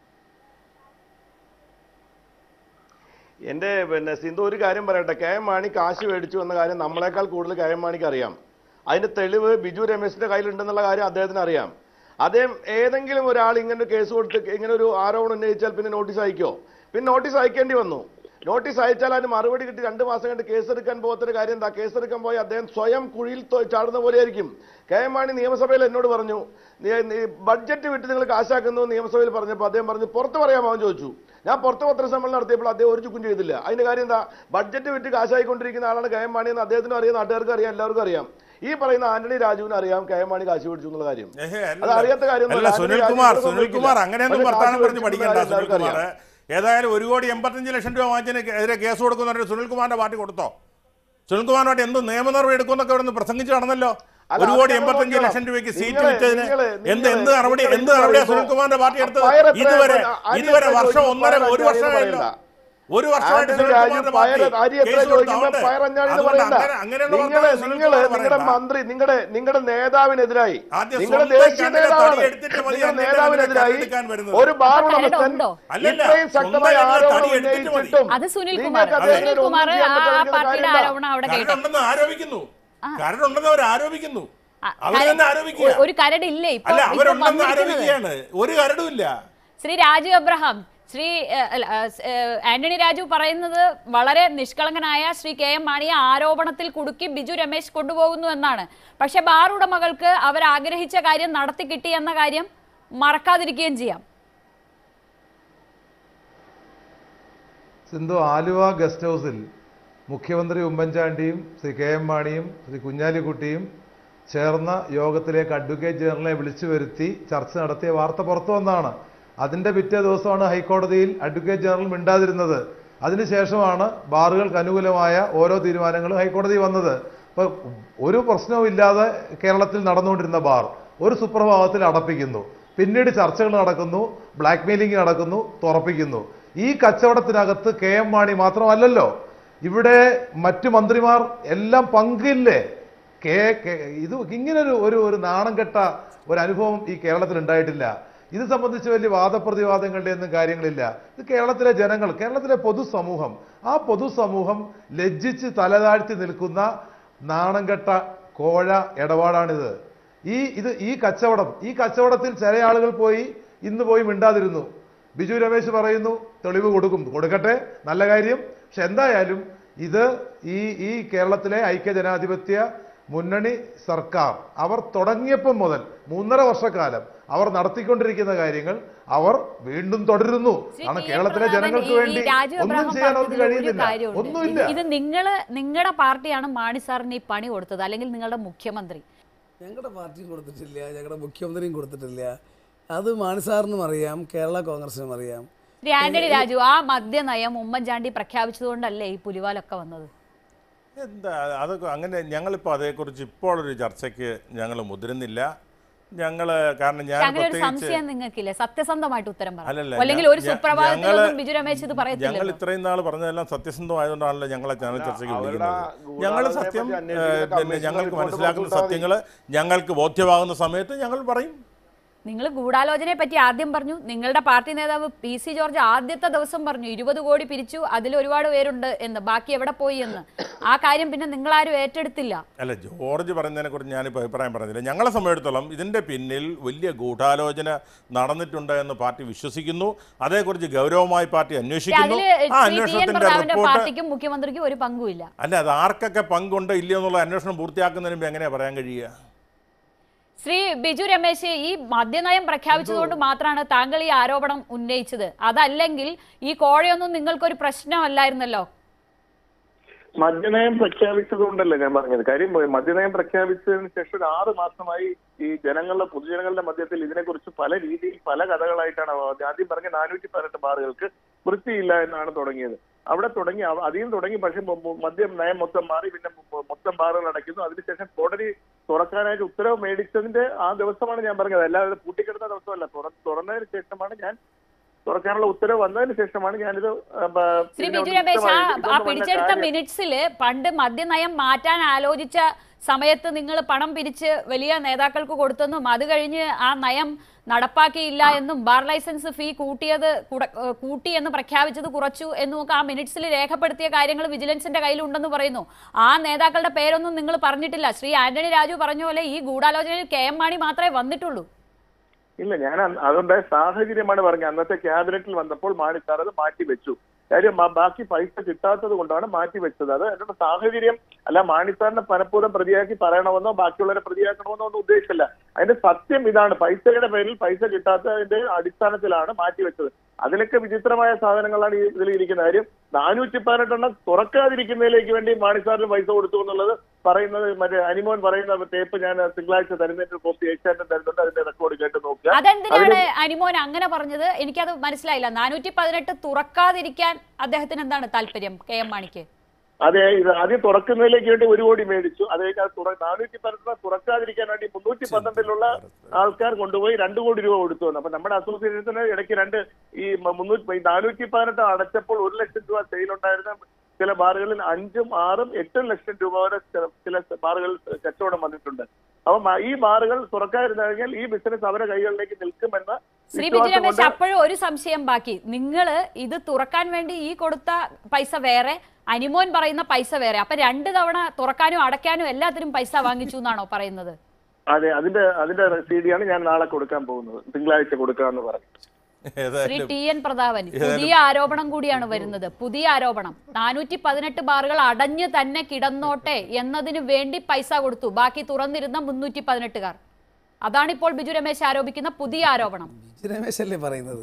എന്റെ പിന്നെ സിന്ധു ഒരു കാര്യം പറയട്ടെ കെ എം മാണി കാശ് മേടിച്ചു എന്ന കാര്യം നമ്മളെക്കാൾ കൂടുതൽ കെ എം മാണിക്ക് അറിയാം അതിന്റെ തെളിവ് ബിജു രമേശിന്റെ കയ്യിലുണ്ടെന്നുള്ള കാര്യം അദ്ദേഹത്തിന് അറിയാം അദ്ദേഹം ഏതെങ്കിലും ഒരാൾ ഇങ്ങനെ ഒരു കേസ് കൊടുത്ത് ഇങ്ങനെ ഒരു ആരോപണം ഉന്നയിച്ചാൽ പിന്നെ നോട്ടീസ് അയക്കോ പിന്നെ നോട്ടീസ് അയക്കേണ്ടി വന്നു നോട്ടീസ് അയച്ചാൽ അതിന് മറുപടി കിട്ടി രണ്ട് മാസം കണ്ട് കേസെടുക്കാൻ പോകാത്തൊരു കാര്യം എന്താ കേസെടുക്കാൻ പോയി അദ്ദേഹം സ്വയം കുഴിയിൽ തൊ- ചാടുന്ന പോലെയായിരിക്കും കെ എം മാണി നിയമസഭയിൽ എന്നോട് പറഞ്ഞു നീ- നീ ബഡ്ജറ്റ് വിട്ട് നിങ്ങൾ കാശാക്കുന്നു എന്ന് നിയമസഭയിൽ പറഞ്ഞപ്പോൾ അദ്ദേഹം പറഞ്ഞു പുറത്ത് പറയാമോ എന്ന് ചോദിച്ചു ഞാൻ പുറത്ത് പത്രസമ്മേളനം നടത്തിയപ്പോൾ അദ്ദേഹം ഒരു ചുക്കും ചെയ്തില്ല അതിന്റെ കാര്യം എന്താ ബഡ്ജറ്റ് വിറ്റ് കാശായിക്കൊണ്ടിരിക്കുന്ന ആളാണ് കെ എം മാണി എന്ന് അദ്ദേഹത്തിനും അറിയാം നാട്ടുകാർക്ക് അറിയാം എല്ലാവർക്കും അറിയാം ഈ പറയുന്ന ആന്റണി രാജുവിന് അറിയാം കെ എം മാണി കാശ് പിടിച്ചു എന്നുള്ള കാര്യം
ഏഹ്, അല്ല.
അത് അറിയാത്ത കാര്യം
അല്ല സുനിൽകുമാർ സുനിൽകുമാർ അങ്ങനെയൊന്നും വർത്താനം പറഞ്ഞ് പഠിക്കണ്ട സുനിൽകുമാർ
അറിയാം
ഏതായാലും ഒരു കോടി എൺപത്തഞ്ച് ലക്ഷം രൂപ വാങ്ങിച്ചതിന് എതിരെ കേസ് കൊടുക്കുന്ന സുനിൽകുമാറിന്റെ പാർട്ടി കൊടുത്തോ സുനിൽകുമാറിനോട്ട് എന്ത് നിയമ നടപടി എടുക്കുമെന്നൊക്കെ ഇവിടെ നിന്ന് പ്രസംഗിച്ച് നടന്നല്ലോ
അല്ല,
ഒരു കോടി
അത്
എൺപത്തഞ്ച്
നോക്കണം.
ലക്ഷം രൂപയ്ക്ക് സീറ്റ്
നിങ്ങള്
വിറ്റതിന്
നിങ്ങള്
എന്ത് എന്ത്
നിങ്ങള്
നടപടി
നിങ്ങള്
എന്ത് നടപടിയാ
പറയുമ്പോ
സുനിൽകുമാറിന്റെ പാർട്ടി എടുത്തത്
ഫയർ എത്ര
ഇതുവരെ
അരി
ഇതുവരെ
എത്ര
വർഷം
ചോദിക്കും?
ഒന്നര
ഫയർ
ഒരു
അഞ്ചാണെന്ന്
വർഷമായല്ലോ
പറയണ്ട.
ഒരു വർഷമായിട്ട്
ആന്റണി രാജു
സുനിൽകുമാറിന്റെ
ഫയർ
പാർട്ടി
അരി എത്ര
കേസ്
ചോദിക്കുമ്പോ
കൊടുത്ത
ഫയർ അഞ്ചാണെന്ന്
അതുകൊണ്ട്
പറയണ്ട
അങ്ങനെ- അങ്ങനെയുള്ള
നിങ്ങള്
വർത്തമാനം
നിങ്ങള്
സുനിൽകുമാർ
നിങ്ങളുടെ
പറയണ്ട.
മന്ത്രി നിങ്ങളുടെ നിങ്ങളുടെ നേതാവിനെതിരായി
ആദ്യം
നിങ്ങളുടെ
സ്വന്തം
ദേശീയ
കണ്ണിലെ
നേതാവാണ്
തടി എടുത്തിട്ട് മതി
നിങ്ങളുടെ
അതിന്റെ
നേതാവിനെതിരായി
കണ്ണെടുക്കാൻ വരുന്നത്.
ഒരു ബാർ
അപ്പൊ
ഉടമസ്ഥൻ
കരടുണ്ടോ?
അല്ലല്ല,
ഇത്രയും ശക്തമായ
സ്വന്തം കണ്ണിലെ
ആരോപണം
തടി എടുത്തിട്ട് മതി.
ഉന്നയിച്ചിട്ടും
അത് സുനിൽകുമാർ
നിങ്ങൾക്ക് അദ്ദേഹത്തിന് ഒന്നും
സുനിൽകുമാർ
ചെയ്യാൻ
ആ
പറ്റാതിരിക്കുന്ന
പാർട്ടിയുടെ
കാര്യമില്ല.
ആരോപണം അവിടെ കേട്ടോ
കരടുണ്ടെന്ന് ആരോപിക്കുന്നു കരടുണ്ടെന്ന് അവർ ആരോപിക്കുന്നു
ആ,
അവർ
കര-
തന്നെ ആരോപിക്കുക
ഒരു കരടില്ലേ ഇപ്പൊ
അല്ല
ഇപ്പൊ
അവരുണ്ടെന്ന്
വന്നിരിക്കുന്നത്.
ആരോപിക്കുകയാണ് ഒരു കരടുമില്ല
ശ്രീ രാജു അബ്രഹാം ശ്രീ ഏഹ്, അല്ല, ഏഹ്, ആന്റണി രാജു പറയുന്നത് വളരെ നിഷ്കളങ്കനായ ശ്രീ കെ എം മാണിയെ ആരോപണത്തിൽ കുടുക്കി ബിജു രമേശ് കൊണ്ടുപോകുന്നു എന്നാണ് പക്ഷെ ബാർ ഉടമകൾക്ക് അവർ ആഗ്രഹിച്ച കാര്യം നടത്തി കിട്ടി എന്ന കാര്യം മറക്കാതിരിക്കുകയും ചെയ്യാം
സിന്ധു ആലുവ ഗസ്റ്റ് ഹൗസിൽ മുഖ്യമന്ത്രി ഉമ്മൻചാണ്ടിയും ശ്രീ കെ എം മാണിയും ശ്രീ കുഞ്ഞാലിക്കുട്ടിയും ചേർന്ന യോഗത്തിലേക്ക് അഡ്വക്കേറ്റ് ജനറലിനെ വിളിച്ചു വരുത്തി ചർച്ച നടത്തിയ വാർത്ത പുറത്തു വന്നതാണ് അതിന്റെ പിറ്റേ ദിവസമാണ് ഹൈക്കോടതിയിൽ അഡ്വക്കേറ്റ് ജനറൽ മിണ്ടാതിരുന്നത് അതിനുശേഷമാണ് ബാറുകൾക്ക് അനുകൂലമായ ഓരോ തീരുമാനങ്ങളും ഹൈക്കോടതി വന്നത് ഇപ്പൊ ഒരു പ്രശ്നവും ഇല്ലാതെ കേരളത്തിൽ നടന്നുകൊണ്ടിരുന്ന ബാർ ഒരു സുപ്രഭാതത്തിൽ അടപ്പിക്കുന്നു പിന്നീട് ചർച്ചകൾ നടക്കുന്നു ബ്ലാക്ക് മെയിലിംഗ് നടക്കുന്നു തുറപ്പിക്കുന്നു ഈ കച്ചവടത്തിനകത്ത് കെ എം മാണി മാത്രമല്ലല്ലോ ഇവിടെ മറ്റു മന്ത്രിമാർ എല്ലാം പങ്കില്ലേ കെ കെ- ഇത് ഇങ്ങനൊരു ഒരു ഒരു നാണം കെട്ട ഒരു അനുഭവം ഈ കേരളത്തിൽ ഉണ്ടായിട്ടില്ല ഇത് സംബന്ധിച്ച് വലിയ വാദപ്രതിവാദങ്ങളുടെ ഒന്നും കാര്യങ്ങളില്ല ഇത് കേരളത്തിലെ ജനങ്ങൾ കേരളത്തിലെ പൊതുസമൂഹം ആ പൊതുസമൂഹം ലജ്ജിച്ച് തലതാഴ്ത്തി നിൽക്കുന്ന നാണം കെട്ട കോഴ ഇടപാടാണിത് ഈ ഇത് ഈ കച്ചവടം ഈ കച്ചവടത്തിൽ ചില ആളുകൾ പോയി ഇന്ന് പോയി മിണ്ടാതിരുന്നു ബിജു രമേശ് പറയുന്നു തെളിവ് കൊടുക്കും കൊടുക്കട്ടെ നല്ല കാര്യം പക്ഷെ എന്തായാലും ഇത് ഈ ഈ കേരളത്തിലെ ഐക്യജനാധിപത്യ മുന്നണി സർക്കാർ അവർ തുടങ്ങിയപ്പം മുതൽ മൂന്നര വർഷക്കാലം അവർ നടത്തിക്കൊണ്ടിരിക്കുന്ന കാര്യങ്ങൾ അവർ വീണ്ടും തുടരുന്നു
ശ്രീ
കാരണം
ടി. എം
കേരളത്തിലെ
പ്രതാപൻ,
ജനങ്ങൾക്ക്
ഈ- ഈ
വേണ്ടി
രാജു
ഒന്നും
അബ്രഹാം
ചെയ്യാൻ അവർക്ക്
പറഞ്ഞതിൽ ഒരു
കഴിയുന്നില്ല
കാര്യമുണ്ട്.
ഒന്നുമില്ല
ഇത് ഇത് നിങ്ങള് നിങ്ങളുടെ പാർട്ടിയാണ് മാണി സാറിന് ഈ പണി കൊടുത്തത് അല്ലെങ്കിൽ നിങ്ങളുടെ മുഖ്യമന്ത്രി
ഞങ്ങളുടെ പാർട്ടിയും കൊടുത്തിട്ടില്ല ഞങ്ങളുടെ മുഖ്യമന്ത്രിയും കൊടുത്തിട്ടില്ല അത് മാണിസാറിനും അറിയാം കേരള കോൺഗ്രസിനും അറിയാം
ശ്രീ ആന്റണി രാജു ആ മദ്യനയം ഉമ്മൻചാണ്ടി പ്രഖ്യാപിച്ചതുകൊണ്ടല്ലേ ഈ പുലിവാലൊക്കെ വന്നത്
എന്താ അതൊക്കെ അങ്ങനെ ഞങ്ങളിപ്പോൾ അതേക്കുറിച്ച് ഇപ്പോൾ ഒരു ചർച്ചയ്ക്ക് ഞങ്ങൾ മുതിരുന്നില്ല ഞങ്ങൾ കാരണം ഞാൻ
പക്ഷെ അങ്ങനെ ഒരു
പ്രത്യേകിച്ച്
സംശയം നിങ്ങൾക്കില്ലേ സത്യസന്ധമായിട്ട് ഉത്തരം
അല്ലല്ല,
പറ അല്ലെങ്കിൽ
ഞ-
ഒരു
ഞ-
സുപ്രഭാതത്തിലൊന്നും
ഞങ്ങള്
ബിജു രമേശ് ഇത്
ഞങ്ങൾ
പറയത്തില്ലല്ലോ
ഇത്രയും നാൾ പറഞ്ഞതെല്ലാം സത്യസന്ധമായതുകൊണ്ടാണല്ലോ ഞങ്ങളെ ചാനൽ ചർച്ചയ്ക്ക്
അവരുടെ
വിളിക്കുന്നത് ഞങ്ങൾ
ഗൂഢാലോചനയെ
സത്യം
പറ്റി അന്വേഷിക്കുന്ന
ഏഹ്, പിന്നെ
കമ്മീഷണർ
ഞങ്ങൾക്ക്
റിപ്പോർട്ട്
മനസ്സിലാക്കുന്ന
കൊടുത്താൽ മതി.
സത്യങ്ങൾ ഞങ്ങൾക്ക് ബോധ്യമാകുന്ന സമയത്ത് ഞങ്ങൾ പറയും
നിങ്ങൾ ഗൂഢാലോചനയെ പറ്റി ആദ്യം പറഞ്ഞു നിങ്ങളുടെ പാർട്ടി നേതാവ് പി സി ജോർജ് ആദ്യത്തെ ദിവസം പറഞ്ഞു ഇരുപത് കോടി പിരിച്ചു അതിൽ ഒരുപാട് പേരുണ്ട് എന്ന് ബാക്കി എവിടെ പോയി എന്ന് ആ കാര്യം പിന്നെ നിങ്ങളാരും ഏറ്റെടുത്തില്ല
അല്ല ജോർജ് പറയുന്നതിനെ കുറിച്ച് ഞാനിപ്പോൾ അഭിപ്രായം പറഞ്ഞില്ല ഞങ്ങളെ സംബന്ധിച്ചിടത്തോളം ഇതിൻ്റെ പിന്നിൽ വലിയ ഗൂഢാലോചന നടന്നിട്ടുണ്ട് എന്ന് പാർട്ടി വിശ്വസിക്കുന്നു അതേക്കുറിച്ച് ഗൗരവമായി പാർട്ടി
പക്ഷെ
അന്വേഷിക്കുന്നു
അതില്
ആ
ശ്രീ ടി എൻ
അന്വേഷണത്തിന്റെ
പ്രതാപന്റെ
റിപ്പോർട്ട്
പാർട്ടിക്കും മുഖ്യമന്ത്രിക്കും ഒരു പങ്കുമില്ല
അല്ല അത് ആർക്കൊക്കെ പങ്കുണ്ട് ഇല്ലയോ എന്നുള്ള അന്വേഷണം പൂർത്തിയാക്കുന്നതിന് മുമ്പ് എങ്ങനെയാ പറയാൻ കഴിയുക
ശ്രീ ബിജു രമേശ് ഈ മദ്യനയം പ്രഖ്യാപിച്ചതുകൊണ്ട് മാത്രമാണ് താങ്കൾ ഈ ആരോപണം ഉന്നയിച്ചത് അതല്ലെങ്കിൽ ഈ കോഴയൊന്നും നിങ്ങൾക്കൊരു പ്രശ്നമല്ലായിരുന്നല്ലോ
മദ്യനയം പ്രഖ്യാപിച്ചതുകൊണ്ടല്ലേ ഞാൻ പറഞ്ഞത് കാര്യം മദ്യനയം പ്രഖ്യാപിച്ചതിന് ശേഷം ഒരു ആറ് മാസമായി ഈ ജനങ്ങളുടെ പൊതുജനങ്ങളുടെ മധ്യത്തിൽ ഇതിനെക്കുറിച്ച് പല രീതിയിൽ പല കഥകളായിട്ടാണ് അവ- ആദ്യം പറഞ്ഞ നാനൂറ്റി പതിനെട്ട് ബാറുകൾക്ക് വൃത്തിയില്ല എന്നാണ് തുടങ്ങിയത് അവിടെ തുടങ്ങി അവ- അതിൽ തുടങ്ങി പക്ഷെ മൊ- മൊ- മദ്യം നയം മൊത്തം മാറി പിന്നെ മൊ- മൊത്തം ബാറുകൾ അടയ്ക്കുന്നു അതിനുശേഷം കോടതി തുറക്കാനായിട്ട് ഉത്തരവ് മേടിച്ചതിന്റെ ആ ദിവസമാണ് ഞാൻ പറഞ്ഞത് അല്ലാതെ പൂട്ടിക്കിടന്ന ദിവസമല്ല തുറ തുറന്നതിന് ശേഷമാണ് ഞാൻ തുറക്കാനുള്ള ഉത്തരവ് വന്നതിന് ശേഷമാണ് ഞാനിത് ആ, ബ-
ശ്രീ
ഇതിനെ
ബിജു
ഒന്ന്
രമേശ് ആ
വ്യക്തമായി-
ആ
ഇതൊന്നും വല്ല
പിടിച്ചെടുത്ത
കാര്യം-
മിനിറ്റ്സില് പണ്ട് മദ്യനയം മാറ്റാൻ ആലോചിച്ച സമയത്ത് നിങ്ങൾ പണം പിരിച്ച് വലിയ നേതാക്കൾക്ക് കൊടുത്തെന്നും അത് കഴിഞ്ഞ് ആ നയം നടപ്പാക്കിയില്ല എന്നും ബാർ ലൈസൻസ് ഫീ കൂട്ടിയത് കുട- ഏഹ് കൂട്ടി എന്ന് പ്രഖ്യാപിച്ചത് കുറച്ചു എന്നും ഒക്കെ ആ മിനിറ്റ്സിൽ രേഖപ്പെടുത്തിയ കാര്യങ്ങൾ വിജിലൻസിന്റെ കയ്യിലുണ്ടെന്ന് പറയുന്നു ആ നേതാക്കളുടെ പേരൊന്നും നിങ്ങൾ പറഞ്ഞിട്ടില്ല ശ്രീ ആന്റണി രാജു പറഞ്ഞ പോലെ ഈ ഗൂഢാലോചനയിൽ കെ എം മാണി മാത്രമേ വന്നിട്ടുള്ളൂ
ഇല്ല ഞാൻ അന്ന് അതുണ്ടായ സാഹചര്യമാണ് പറഞ്ഞത് അന്നത്തെ ക്യാബിനറ്റിൽ വന്നപ്പോൾ മാണി സാർ അത് മാറ്റി വെച്ചു കാര്യം മ- ബാക്കി പൈസ കിട്ടാത്തത് കൊണ്ടാണ് മാറ്റി വെച്ചത് അത് അതിന്റെ സാഹചര്യം അല്ല മാണി സാറിനെ പലപ്പോഴും പ്രതിയാക്കി പറയണമെന്നോ ബാക്കിയുള്ളവരെ പ്രതിയാക്കണമെന്നോ ഒന്നും ഉദ്ദേശിച്ചില്ല അതിന്റെ സത്യം ഇതാണ് പൈസയുടെ പേരിൽ പൈസ കിട്ടാത്തതിന്റെ അടിസ്ഥാനത്തിലാണ് മാറ്റി വെച്ചത് അതിലൊക്കെ വിചിത്രമായ സാധനങ്ങളാണ് ഈ ഇതിൽ ഇരിക്കുന്ന കാര്യം നാനൂറ്റി പതിനെട്ടെണ്ണം തുറക്കാതിരിക്കുന്നതിലേക്ക് വേണ്ടി മാണി സാറിന് പൈസ കൊടുത്തു എന്നുള്ളത് പറയുന്നത് മറ്റേ അനിമോൻ പറയുന്ന ടേപ്പ് ഞാൻ തിങ്കളാഴ്ച തരുന്നതിന്റെ കോപ്പി ഏഷ്യാനെറ്റ് തരുന്നുണ്ട് അതിന്റെ റെക്കോർഡ് കേട്ട് നോക്കുക
അതെന്തിനാണ് അനിമോൻ അങ്ങനെ പറഞ്ഞത് എനിക്കത് മനസ്സിലായില്ല നാനൂറ്റി പതിനെട്ട് തുറക്കാതിരിക്കാൻ അദ്ദേഹത്തിന് എന്താണ് താല്പര്യം കെ എം മാണിക്ക്
അതെ ഇത് ആദ്യം തുറക്കുന്നതിലേക്ക് വേണ്ടി ഒരു കോടി മേടിച്ചു അത് കഴിഞ്ഞ് അത് തുറ നാനൂറ്റി പന്ത്രണ്ട് തുറക്കാതിരിക്കാൻ വേണ്ടി മുന്നൂറ്റി പന്ത്രണ്ടിലുള്ള ആൾക്കാർ കൊണ്ടുപോയി രണ്ട് കോടി രൂപ കൊടുത്തു വന്നു അപ്പൊ നമ്മുടെ അസോസിയേഷന് ഇടയ്ക്ക് രണ്ട് ഈ മ- മുന്നൂറ്റി നാനൂറ്റി പതിനെട്ട് അടച്ചപ്പോൾ ഒരു ലക്ഷം രൂപ സെയിലുണ്ടായിരുന്ന ചില ബാറുകളിൽ അഞ്ചും ആറും എട്ടും ലക്ഷം രൂപ വരെ ചില- ചില ബാറുകളിൽ കച്ചവടം വന്നിട്ടുണ്ട് അപ്പൊ മ- ഈ ബാറുകൾ തുറക്കാതിരുന്നു കഴിഞ്ഞാൽ ഈ ബിസിനസ് അവരുടെ കൈകളിലേക്ക് നിൽക്കുമെന്ന
ശ്രീ ബിജു
വിശ്വാസം
രമേശ്
കൊണ്ട്
അപ്പോഴും ഒരു സംശയം ബാക്കി നിങ്ങൾ ഇത് തുറക്കാൻ വേണ്ടി ഈ കൊടുത്ത പൈസ വേറെ അനിമോൻ പറയുന്ന പൈസ വേറെ അപ്പൊ രണ്ട് തവണ തുറക്കാനും അടയ്ക്കാനും എല്ലാത്തിനും പൈസ വാങ്ങിച്ചു എന്നാണോ പറയുന്നത്
അതെ അതിന്റെ അതിന്റെ റെസീഡിയാണ് ഞാൻ നാളെ കൊടുക്കാൻ പോകുന്നത് തിങ്കളാഴ്ച കൊടുക്കാമെന്ന് പറഞ്ഞു
ശ്രീ
ഏതായാലും
ടി എൻ പ്രതാപൻ പുതിയ ആരോപണം കൂടിയാണ് വരുന്നത് പുതിയ ആരോപണം നാനൂറ്റി പതിനെട്ട് ബാറുകൾ അടഞ്ഞു തന്നെ കിടന്നോട്ടെ എന്നതിന് വേണ്ടി പൈസ കൊടുത്തു ബാക്കി തുറന്നിരുന്ന മുന്നൂറ്റി പതിനെട്ടുകാർ അതാണിപ്പോൾ ബിജു രമേശ് ആരോപിക്കുന്ന പുതിയ ആരോപണം
ബിജു രമേശല്ലേ പറയുന്നത്